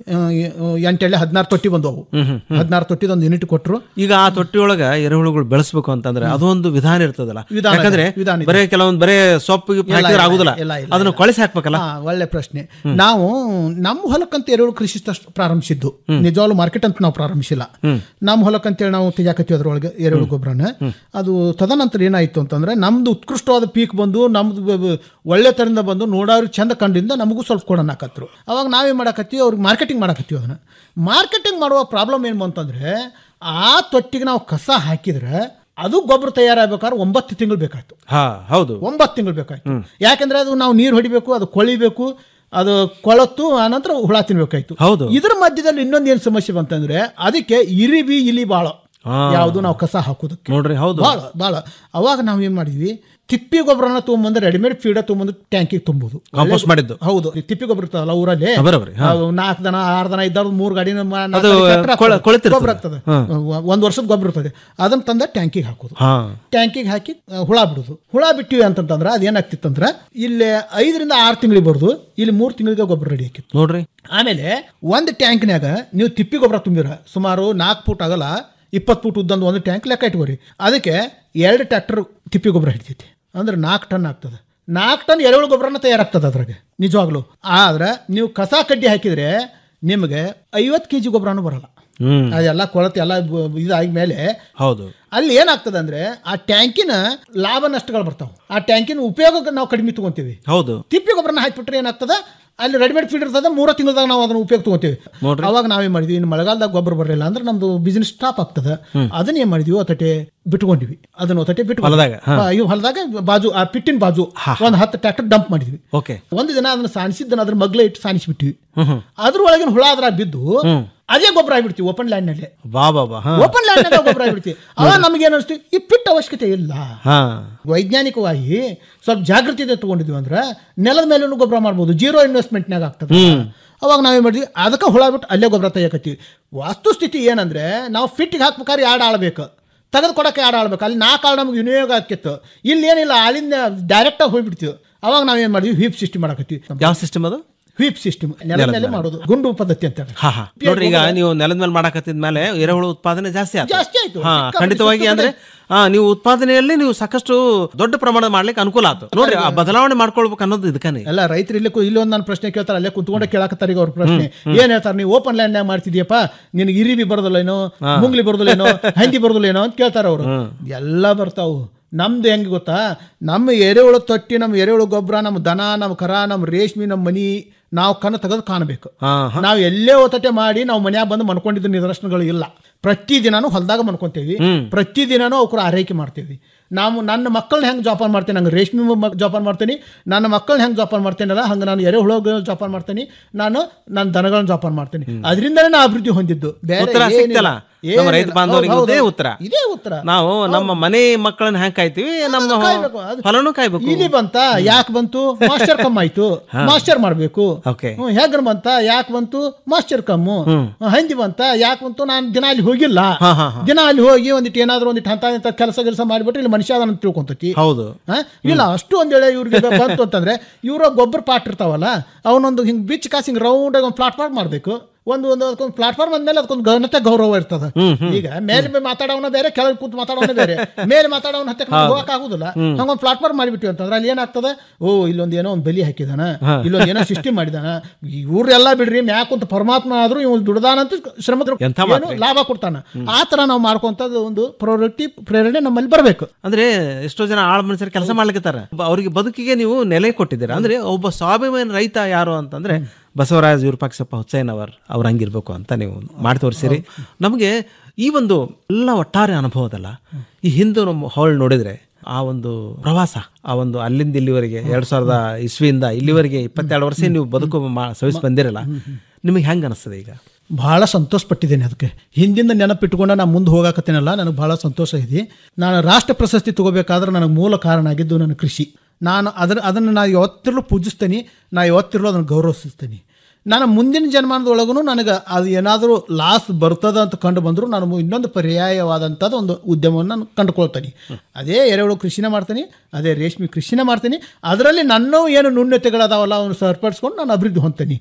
ಎಂಟೆಳ್ಳೆ ಹದಿನಾರು ತೊಟ್ಟಿ ಬಂದವು ಹದಿನಾರು ತೊಟ್ಟಿದ ಒಂದು ಯೂನಿಟ್ ಕೊಟ್ಟರು ಈಗ ಆ ತೊಟ್ಟಿಯೊಳಗ ಎರೆಹುಳುಗಳು ಬೆಳೆಸ್ಬೇಕು ಅಂತಂದ್ರೆ ಅದೊಂದು ವಿಧಾನ ಇರ್ತದಲ್ಲ ವಿಧಾನ ಇದೆ, ಯಾಕಂದ್ರೆ ವಿಧಾನ ಇದೆ. ಬರೇ ಕೆಲವೊಂದು ಬರೇ ಸೊಪ್ಪು ಗಿಪ್ಪು ಇಲ್ಲ, ಹಾಕಿದ್ರೆ ಇಲ್ಲ, ಆಗುದಿಲ್ಲ ಇಲ್ಲ, ಇಲ್ಲ, ಅದನ್ನ ಇಲ್ಲ. ಕೊಳಿಸಿ ಹಾಕ್ಬೇಕಲ್ಲ ಹಾ, ಒಳ್ಳೆ ಪ್ರಶ್ನೆ ನಾವು ನಮ್ಮ ಹೊಲಕ್ಕಂತ ಎರೆಹುಳು ಕೃಷಿ ತಷ್ಟ್ ಪ್ರಾರಂಭಿಸಿದ್ದು ನಿಜವಾಗ್ಲು ಮಾರ್ಕೆಟ್ ಅಂತ ನಾವು ಪ್ರಾರಂಭಿಸಿಲ್ಲ ನಮ್ಮ ಹೊಲಕ್ಕಂತೇಳಿ ನಾವು ತೆಗಿಯಾಕತ್ತೀವಿ ಅದ್ರೊಳಗೆ ಎರೆಹುಳು ಗೊಬ್ಬರನ ಅದು ತದನಂತರ ಏನಾಯ್ತು ಅಂತಂದ್ರೆ ನಮ್ದು ಉತ್ಕೃಷ್ಟವಾದ ಪೀಕ್ ಬಂದು ನಮ್ದು ಬ- ಬ- ಒಳ್ಳೆ ತರಿಂದ ಬಂದು ನೋಡೋರು ಚಂದ ಕಂಡಿಂದ ನಮಗೂ ಸ್ವಲ್ಪ ಕೊಡೋಣ ಹಾಕತ್ರು ಅವಾಗ ನಾವೇನ್ ಮಾಡಕತ್ತೀವಿ ಅವ್ರಿಗೆ ಮಾರ್ಕೆಟಿಂಗ್ ಮಾಡಕತ್ತೀವಿ ಅದನ್ನ ಮಾರ್ಕೆಟಿಂಗ್ ಮಾಡುವ ಪ್ರಾಬ್ಲಮ್ ಏನು ಅಂತಂದ್ರೆ ಆ ತೊಟ್ಟಿಗೆ ನಾವು ಕಸ ಹಾಕಿದ್ರೆ ಅದು ಗೊಬ್ಬರ ತಯಾರಾಗಬೇಕಾದ್ರೆ ಒಂಬತ್ತು ತಿಂಗಳು ಬೇಕಾಯ್ತು ಹಾ ಹೌದು ಒಂಬತ್ತು ತಿಂಗಳು ಬೇಕಾಯ್ತು ಯಾಕಂದ್ರೆ ಅದು ನಾವು ನೀರು ಹೊಡಿಬೇಕು ಅದು ಕೊಳಿಬೇಕು ಅದು ಕೊಳತ್ತು ಆನಂತರ ಹುಳ ತಿನ್ಬೇಕಾಯ್ತು ಹೌದು. ಇದ್ರ ಮಧ್ಯದಲ್ಲಿ ಇನ್ನೊಂದು ಏನು ಸಮಸ್ಯೆ ಬಂತಂದ್ರೆ ಅದಕ್ಕೆ ಇರಿಬಿ ಇಲಿ ಬಾಳ ಹಾ. ಯಾವುದು ನಾವು ಕಸ ಹಾಕೋದಕ್ಕೆ ನೋಡ್ರಿ ಹೌದು ಬಾಳ ಬಾಳ ಅವಾಗ ನಾವು ಏನ್ ಮಾಡಿದ್ವಿ ತಿಪ್ಪಿ ಗೊಬ್ಬರನ ತೊಗೊಂಬಂದು ರೆಡಿಮೇಡ್ ಫೀಡ ತೊಗೊಂಬಂದು ಟ್ಯಾಂಕಿಗೆ ತುಂಬುದು Compost ಮಾಡಿದ್ದು. ಹೌದು ಈ ತಿಪ್ಪಿ ಗೊಬ್ಬರ ಇರ್ತಾವಲ್ಲ ಊರಲ್ಲಿ ಹಾ, ಬರೋಬ್ಬರಿ, ಹಾ. ಅವು ನಾಲ್ಕು ದನ ಆರು ದನ ಇದ್ದಾರ ಮೂರು ಗಾಡಿನ ಮ- ನಾಲ್ಕು ಅದು ಗಾಡಿ tractor ಕೊಳ- ಹಾಕ್ತದೆ. ಕೊಳೆತಿರ್ತದೆ. ಗೊಬ್ಬರ ಆಗ್ತದೆ ಹಾ. ಒಂದು ವರ್ಷದ ಗೊಬ್ಬರ ಇರ್ತದೆ ಅದನ್ನ ತಂದ ಟ್ಯಾಂಕಿಗೆ ಹಾಕೋದು ಹಾ ಟ್ಯಾಂಕಿಗೆ ಹಾಕಿ ಆ, ಹುಳ ಬಿಡೋದು ಹುಳ ಬಿಟ್ಟಿವಿ ಅಂತಂತಂದ್ರೆ ಅದೇನಾಗ್ತಿತ್ತಂದ್ರೆ ಇಲ್ಲಿ ಐದರಿಂದ ಆರು ತಿಂಗಳಿಗೆ ಬರೋದು ಇಲ್ಲಿ ಮೂರು ತಿಂಗಳಿಗೆ ಗೊಬ್ಬರ ರೆಡಿ ಹಾಕಿತ್ತು ನೋಡ್ರಿ ಆಮೇಲೆ ಒಂದು ಟ್ಯಾಂಕ್ನ್ಯಾಗ ನೀವು ತಿಪ್ಪಿ ಗೊಬ್ಬರ ತುಂಬಿರ ಸುಮಾರು ನಾಲ್ಕು ಫೂಟ್ ಆಗಲ್ಲ ಇಪ್ಪತ್ತು ಫೂಟ್ ಉದ್ದಂದು ಒಂದು ಟ್ಯಾಂಕ್ ಲೆಕ್ಕ ಇಟ್ಕೋರಿ ಅದಕ್ಕೆ ಎರಡು ಟ್ರ್ಯಾಕ್ಟರ್ ತಿಪ್ಪಿ ಗೊಬ್ಬರ ಹಿಡಿತೈತಿ ಅಂದ್ರೆ ನಾಲ್ಕು ಟನ್ ಆಗ್ತದೆ ನಾಲ್ಕು ಟನ್ ಎರೆಹುಳು ಗೊಬ್ಬರನ ತಯಾರಾಗ್ತದೆ ಅದ್ರಾಗೆ ನಿಜವಾಗ್ಲು ಆದ್ರೆ ನೀವು ಕಸ ಕಡ್ಡಿ ಹಾಕಿದ್ರೆ ನಿಮಗೆ ಐವತ್ತು ಕೆ ಜಿ ಗೊಬ್ಬರನೂ ಬರಲ್ಲ ಹ್ಮ್ ಅದೆಲ್ಲ ಕೊಳತೆ ಎಲ್ಲ ಬ- ಇದಾದ ಮೇಲೆ ಹೌದು ಅಲ್ಲಿ ಏನಾಗ್ತದೆ ಅಂದ್ರೆ ಆ ಟ್ಯಾಂಕಿನ ಲಾಭ ನಷ್ಟಗಳು ಬರ್ತಾವೆ ಆ ಟ್ಯಾಂಕಿನ ಉಪಯೋಗ ನಾವು ಕಡಿಮೆ ತಗೊಂತೀವಿ ಹೌದು ತಿಪ್ಪಿ ಗೊಬ್ಬರನ ಹಾಕ್ಬಿಟ್ರೆ ಏನಾಗ್ತದೆ ಅಲ್ಲಿ ರೆಡಿಮೇಡ್ ಫೀಡ್ ಇರ್ತದೆ ಮೂರು ತಿಂಗಳದಾಗ ನಾವು ಅದನ್ನ ಉಪಯೋಗ ತಗೋತೀವಿ ನೋಡ್ರಿ. ಅವಾಗ ನಾವೇನ್ ಮಾಡಿದ್ವಿ ಇನ್ನು ಮಳೆಗಾಲದಾಗ ಗೊಬ್ಬರ ಬರಲಿಲ್ಲ ಅಂದ್ರೆ ನಮ್ದು ಬಿಸ್ನೆಸ್ ಸ್ಟಾಪ್ ಆಗ್ತದೆ ಅದನ್ನ ಏನ್ ಮಾಡಿದ್ವಿ ಒತ್ತಟೆ ಬಿಟ್ಕೊಂಡಿವಿ ಅದನ್ನ ಒತ್ತಟೆ ಬಿಟ್ಟು ಹೊಲದಾಗ, ಹಾ. ಇವು ಹೊಲದಾಗ ಬಾಜು ಆ ಪಿಟ್ಟಿನ ಬಾಜು ಒಂದು ಹತ್ತು ಟ್ರ್ಯಾಕ್ಟರ್ ಡಂಪ್ ಮಾಡಿದ್ವಿ ಓಕೆ ಒಂದು ದಿನ ಅದನ್ನ ಸಾಣಿಸಿದ್ದನ್ನ ಅದ್ರ ಮಗ್ಲ ಇಟ್ಟು ಸಾಣಿಸ್ಬಿಟ್ಟಿವಿ ಹ್ಮ್ ಹ್ಮ್ ಅದ್ರೊಳಗಿನ ಹುಳ ಅದ್ರಾಗ ಬಿದ್ದು ಹ್ಮ್. ಅದೇ ಗೊಬ್ಬರ ಆಗ್ಬಿಡ್ತೀವಿ ಓಪನ್ ಲ್ಯಾಂಡ್ ನಲ್ಲಿ ಬಾ ಬಾ ಬಾ ಹಾ ಓಪನ್ ಲ್ಯಾಂಡ್ ನಲ್ಲಿ ಗೊಬ್ಬರ ಆಗ್ಬಿಡ್ತೀವಿ ಅವಾಗ ನಮ್ಗೆ ಏನ್ ಅನಿಸ್ತು ಈ ಪಿಟ್ ಅವಶ್ಯಕತೆ ಇಲ್ಲ ಹಾ ವೈಜ್ಞಾನಿಕವಾಗಿ ಸ್ವಲ್ಪ ಜಾಗೃತಿಯಿಂದ ತಗೊಂಡಿದ್ವಿ ಅಂದ್ರೆ ನೆಲದ ಮೇಲೂ ಗೊಬ್ಬರ ಮಾಡ್ಬೋದು ಜೀರೋ ಇನ್ವೆಸ್ಟ್ಮೆಂಟ್ನಾಗ ಆಗ್ತದೆ ಹ್ಮ್. ಅವಾಗ ನಾವೇನ್ ಮಾಡಿದ್ವಿ ಅದಕ್ಕೆ ಹುಳ ಬಿಟ್ಟು ಅಲ್ಲೇ ಗೊಬ್ಬರ ತೆಗಿಯಕತ್ತೀವಿ ವಾಸ್ತುಸ್ಥಿತಿ ಏನಂದ್ರೆ ನಾವು ಫಿಟ್ಟಿಗೆ ಹಾಕ್ಬೇಕಾದ್ರೆ ಎರಡು ಆಳ್ಬೇಕು ತೆಗೆದು ಕೊಡಕ್ಕೆ ಎರಡು ಆಳ್ಬೇಕು ಅಲ್ಲಿ ನಾಲ್ಕು ಆಳು ನಮ್ಗೆ ವಿನಿಯೋಗ ಆಕಿತ್ತು ಇಲ್ಲಿ ಏನಿಲ್ಲ ಅಲ್ಲಿಂದ ಡೈರೆಕ್ಟಾಗಿ ಹೋಗ್ಬಿಡ್ತೀವಿ ಅವಾಗ ನಾವೇನ್ ಮಾಡಿದ್ವಿ ಹೀಪ್ ಸಿಸ್ಟಮ್ ಮಾಡಕತ್ತೀವಿ ಯಾವ ಸಿಸ್ಟಮ್ ಅದು ಹೀಪ್ ಸಿಸ್ಟಮ್ ನೆಲದ ನೆಲದ ಮೇಲೆ ಮೇಲೆ. ಮಾಡೋದು ಗುಂಡು ಪದ್ಧತಿ ಅಂತ ಹಾ ಹಾ ನೋಡ್ರಿ ಈಗ ನೀವು ನೆಲದ ಮೇಲೆ ಮಾಡಕತ್ತಿದ ಮೇಲೆ ಎರೆಹುಳು ಉತ್ಪಾದನೆ ಜಾಸ್ತಿ ಆಯ್ತು ಜಾಸ್ತಿ ಆಯ್ತು. ಹಾ ಸಿಕ್ಕಾಪಟ್ಟೆ ಖಂಡಿತವಾಗಿ ಸಿಕ್ಕಾಪಟ್ಟೆ. ಅಂದ್ರೆ ಹಾ ನೀವು ಉತ್ಪಾದನೆಯಲ್ಲಿ ನೀವು ಸಾಕಷ್ಟು ದೊಡ್ಡ ಪ್ರಮಾಣದ ಮಾಡ್ಲಿಕ್ಕೆ ಅನುಕೂಲ ಆಯ್ತು ನೋಡ್ರಿ ಆ ಬದಲಾವಣೆ ಮಾಡ್ಕೊಳ್ಬೇಕು ಅನ್ನೋದು ಇದಕ್ಕನೇ ಎಲ್ಲ ರೈತರು ಇಲ್ಲೇ ಕು- ಇಲ್ಲಿ ಒಂದು ನನ್ನ ಪ್ರಶ್ನೆ ಕೇಳ್ತಾರೆ ಅಲ್ಲೇ ಕುತ್ಕೊಂಡೆ ಕೇಳಕತ್ತಾರೆ ಈಗ ಅವ್ರ ಪ್ರಶ್ನೆ ಏನ್ ಹೇಳ್ತಾರೆ ನೀವು ಓಪನ್ ಲ್ಯಾಂಡ್ ನಾಗ ಮಾಡ್ತಿದ್ಯಪ್ಪ ನಿನಗೆ ಇರಿಬಿ ಬರೋದಿಲ್ಲೇನೋ ಹಾ. ಮುಂಗ್ಲಿ ಬರೋದಿಲ್ಲೇನೋ ಹಂದಿ ಬರೋದಿಲ್ಲೇನೋ ಅಂತ ಕೇಳ್ತಾರೆ ಅವರು ಎಲ್ಲ ಬರ್ತಾವು ನಮ್ದು ಹೆಂಗೆ ಗೊತ್ತಾ ನಮ್ಮ ಎರೆಹುಳು ತೊಟ್ಟಿ ನಮ್ಮ ಎರೆಹುಳು ಗೊಬ್ಬರ ನಮ್ಮ ದನ ನಮ್ಮ ಕರ ನಮ್ಮ ರೇಷ್ಮೆ ನಮ್ಮ ಮನಿ ನಾವು ಕಣ್ಣು ತೆಗೆದು ಕಾಣಬೇಕು ಹಾ ನಾವು ಎಲ್ಲೇ ಒತ್ತಟೆ ಮಾಡಿ ನಾವು ಮನ್ಯಾಗ ಬಂದು ಮನ್ಕೊಂಡಿದ್ದ ನಿದರ್ಶನಗಳು ಇಲ್ಲ ಪ್ರತಿ ದಿನಾನು ಹೊಲದಾಗ ಮನ್ಕೊಂತೇವಿ ಹ್ಮ್. ಪ್ರತಿ ದಿನಾನು ಅವ್ರ ಆರೈಕೆ ಮಾಡ್ತೀವಿ ನಾವು ನನ್ನ ಮಕ್ಕಳನ್ನ ಹೆಂಗೆ ಜೋಪಾನ ಮಾಡ್ತೀನಿ ನಂಗೆ ರೇಷ್ಮೆ ಮ- ಜೋಪಾನ ಮಾಡ್ತೀನಿ ನನ್ನ ಮಕ್ಕಳನ್ನ ಹೆಂಗೆ ಜೋಪಾನ ಮಾಡ್ತೀನಲ್ಲ ಹಂಗೆ ನಾನು ಎರೆಹುಳ ಜೋಪಾನ ಮಾಡ್ತೀನಿ ನಾನು ನನ್ನ ದನಗಳನ್ನ ಜೋಪಾನ ಮಾಡ್ತೀನಿ ಅದರಿಂದನೇ ನಾ ಅಭಿವೃದ್ಧಿ ಹೊಂದಿದ್ದು ಬೇರೆ ಉತ್ತರ ಏನಿಲ್ಲ. ಸಿಕ್ತಲ್ಲ ನಮ್ಮ ಏನಿಲ್ಲ. ರೈತ ಬಾಂಧವರಿಗೆ ಹೌದು, ಇದೇ ಹೌದು. ಉತ್ತರ ಇದೇ ಉತ್ತರ ನಾವು ನಮ್ಮ ಮನೆ ಮಕ್ಕಳನ್ನ ಹೆಂಗ್ ಕಾಯ್ತೀವಿ ನಮ್ಮ ಕಾಯ್ಬೇಕು. ಅದು- ಹೊಲನೂ ಕಾಯ್ಬೇಕು ಇಲ್ಲಿ ಬಂತ ಯಾಕೆ ಬಂತು ಮಾಸ್ಟರ್ ಕಮ್ ಆಯ್ತು ಹಾ. ಮಾಸ್ಟರ್ ಮಾಡ್ಬೇಕು ಓಕೆ ಹ್ಮ್, ಹೆಗ್ರ ಬಂತ ಯಾಕೆ ಬಂತು ಮಾಸ್ಟರ್ ಕಮ್ಮು ಹ್ಮ್. ಹ್ಮ್, ಹಂದಿ ಬಂತ ಯಾಕೆ ಬಂತು ನಾನು ದಿನ ಅಲ್ಲಿ ಹೋಗಿಲ್ಲ ಹಾ, ಹಾ, ಹಾ. ದಿನ ಅಲ್ಲಿ ಹೋಗಿ ಒಂದಿಟ್ಟು ಏನಾದ್ರು ಒಂದಿಟ್ಟು ಅಂತ ಇಂಥ ಕೆಲಸ ಕೆಲಸ ಮಾಡಿಬಿಟ್ರೆ ಇಲ್ಲಿ ಮನುಷ್ಯ ಅದನ್ನ ತಿಳ್ಕೊಂತತಿ ಹೌದು ಹಾ? ಇಲ್ಲ ಅಷ್ಟು ಒಂದ್ ವೇಳೆ ಇವ್ರಿಗೆ ಬಂತು ಅಂತಂದ್ರೆ ಇವ್ರ ಗೊಬ್ಬರ ಪಾಟ್ ಇರ್ತಾವಲ್ಲ ಅವನೊಂದು ಹಿಂಗ್ ಬಿಚ್ ಕಾಸಿ ಹಿಂಗ್ ರೌಂಡ್ ಆಗಿ ಒಂದು ಪ್ಲಾಟ್ಫಾರ್ಮ್ ಮಾಡ್ಬೇಕು ಒಂದು ಒಂದು ಅದಕ್ಕೊಂದು ಪ್ಲಾಟ್ಫಾರ್ಮ್ ಅಂದ್ಮೇಲೆ ಅದಕ್ಕೊಂದು ಘನತೆ ಗೌರವ ಇರ್ತದ ಹ್ಮ್, ಹ್ಮ್. ಈಗ ಮೇಲೆ ಮಾತಾಡೋನ ಬೇರೆ ಕೆಳಗೆ ಕೂತ್ ಮಾತಾಡೋನ ಬೇರೆ ಮೇಲೆ ಮಾತಾಡೋನ ಹತ್ತೆ ಹೌದು. ಹೋಗಕ್ ಆಗುದಿಲ್ಲ ಹ್ಮ್. ಹಂಗೊಂದು ಪ್ಲಾಟ್ಫಾರ್ಮ್ ಮಾಡಿಬಿಟ್ವಿ ಅಂತಂದ್ರೆ ಅಲ್ಲಿ ಏನಾಗ್ತದೆ ಓ ಇಲ್ಲೊಂದು ಏನೋ ಒಂದು ಬಲಿ ಹಾಕಿದಾನ ಹಾ. ಇಲ್ಲೊಂದು ಏನೋ ಸೃಷ್ಟಿ ಮಾಡಿದಾನ ಇವ್ರೆಲ್ಲ ಬಿಡ್ರಿ ಮ್ಯಾಕುಂತ ಪರಮಾತ್ಮ ಆದ್ರೂ ಇವ್ ದುಡ್ದಾನಂತ ಶ್ರಮದ್ರು ಎಂಥ ಏನು ಮಾತ್ರಿ. ಲಾಭ ಕೊಡ್ತಾನ ಆ ತರ ನಾವು ಮಾಡ್ಕೊಂತದ್ದು ಒಂದು ಪ್ರೊರಕ್ಟಿ ಪ್ರೇರಣೆ ನಮ್ಮಲ್ಲಿ ಬರಬೇಕು ಅಂದ್ರೆ ಎಷ್ಟೋ ಜನ ಆಳ್ ಮನುಷ್ಯರು ಕೆಲಸ ಮಾಡ್ಲಿಕ್ಕಿದ್ದಾರೆ ಅವರಿಗೆ ಬದುಕಿಗೆ ನೀವು ನೆಲೆ ಕೊಟ್ಟಿದ್ದೀರಾ ಅಂದ್ರೆ ಒಬ್ಬ ಸ್ವಾಭಿಮಾನಿ ರೈತ ಯಾರು ಅಂತಂದ್ರೆ ಬಸವರಾಜ್ ವಿರೂಪಾಕ್ಷಪ್ಪ ಹುಚ್ಚಯ್ಯನವರ್ ಅವ್ರು ಹಂಗಿರ್ಬೇಕು ಅಂತ ನೀವು ಮಾಡಿ ತೋರಿಸಿರಿ ನಮಗೆ ಈ ಒಂದು ಎಲ್ಲ ಒಟ್ಟಾರೆ ಅನುಭವದಲ್ಲ ಈ ಹಿಂದೆ ನಮ್ಮ ಹಾಲ್ ನೋಡಿದ್ರೆ ಆ ಒಂದು ಪ್ರವಾಸ ಆ ಒಂದು ಅಲ್ಲಿಂದ ಇಲ್ಲಿವರೆಗೆ ಎರಡ್ ಸಾವಿರದ ಇಸ್ವಿಯಿಂದ ಇಲ್ಲಿವರೆಗೆ ಇಪ್ಪತ್ತೆರಡು ವರ್ಷ ನೀವು ಬದುಕು ಮಾ- ಸವಿಸಿ ಬಂದಿರಲ್ಲ ನಿಮಗೆ ಹೆಂಗ್ ಅನಿಸ್ತದೆ ಈಗ ಬಹಳ ಸಂತೋಷ ಪಟ್ಟಿದ್ದೇನೆ ಅದಕ್ಕೆ ಹಿಂದಿಂದ ನೆನಪಿಟ್ಟುಕೊಂಡು ನಾನು ಮುಂದೆ ಹೋಗಾಕತ್ತೇನಲ್ಲ ನನಗೆ ಬಹಳ ಸಂತೋಷ ಇದೆ ನಾನು ರಾಷ್ಟ್ರ ಪ್ರಶಸ್ತಿ ತಗೋಬೇಕಾದ್ರೆ ನನಗೆ ಮೂಲ ಕಾರಣ ಆಗಿದ್ದು ನನ್ನ ಕೃಷಿ ನಾನು ಅದರ ಅದನ್ನು ನಾನು ಯಾವತ್ತಿರಲು ಪೂಜಿಸ್ತೀನಿ ನಾ ಯಾವತ್ತಿರಲು ಅದನ್ನು ಗೌರವಿಸ್ತೀನಿ ನಾನು ಮುಂದಿನ ಜನ್ಮಾನದೊಳಗೂ ನನಗೆ ಅದು ಏನಾದರೂ ಲಾಸ್ ಬರ್ತದ ಅಂತ ಕಂಡು ಬಂದರೂ ನಾನು ಮು- ಇನ್ನೊಂದು ಪರ್ಯಾಯವಾದಂಥದ್ದು ಒಂದು ಉದ್ಯಮವನ್ನು ನಾನು ಕಂಡುಕೊಳ್ತೀನಿ ಅದೇ ಎರೆಹುಳು ಕೃಷಿನ ಮಾಡ್ತೀನಿ ಅದೇ ರೇಷ್ಮೆ ಕೃಷಿನ ಮಾಡ್ತೀನಿ ಅದರಲ್ಲಿ ನನ್ನ ಏನು ನ್ಯೂನ್ಯತೆಗಳದಾವಲ್ಲ ಅವನು ಸರಿಪಡಿಸ್ಕೊಂಡು ನಾನು ಅಭಿವೃದ್ಧಿ ಹೊಂದ್ತೀನಿ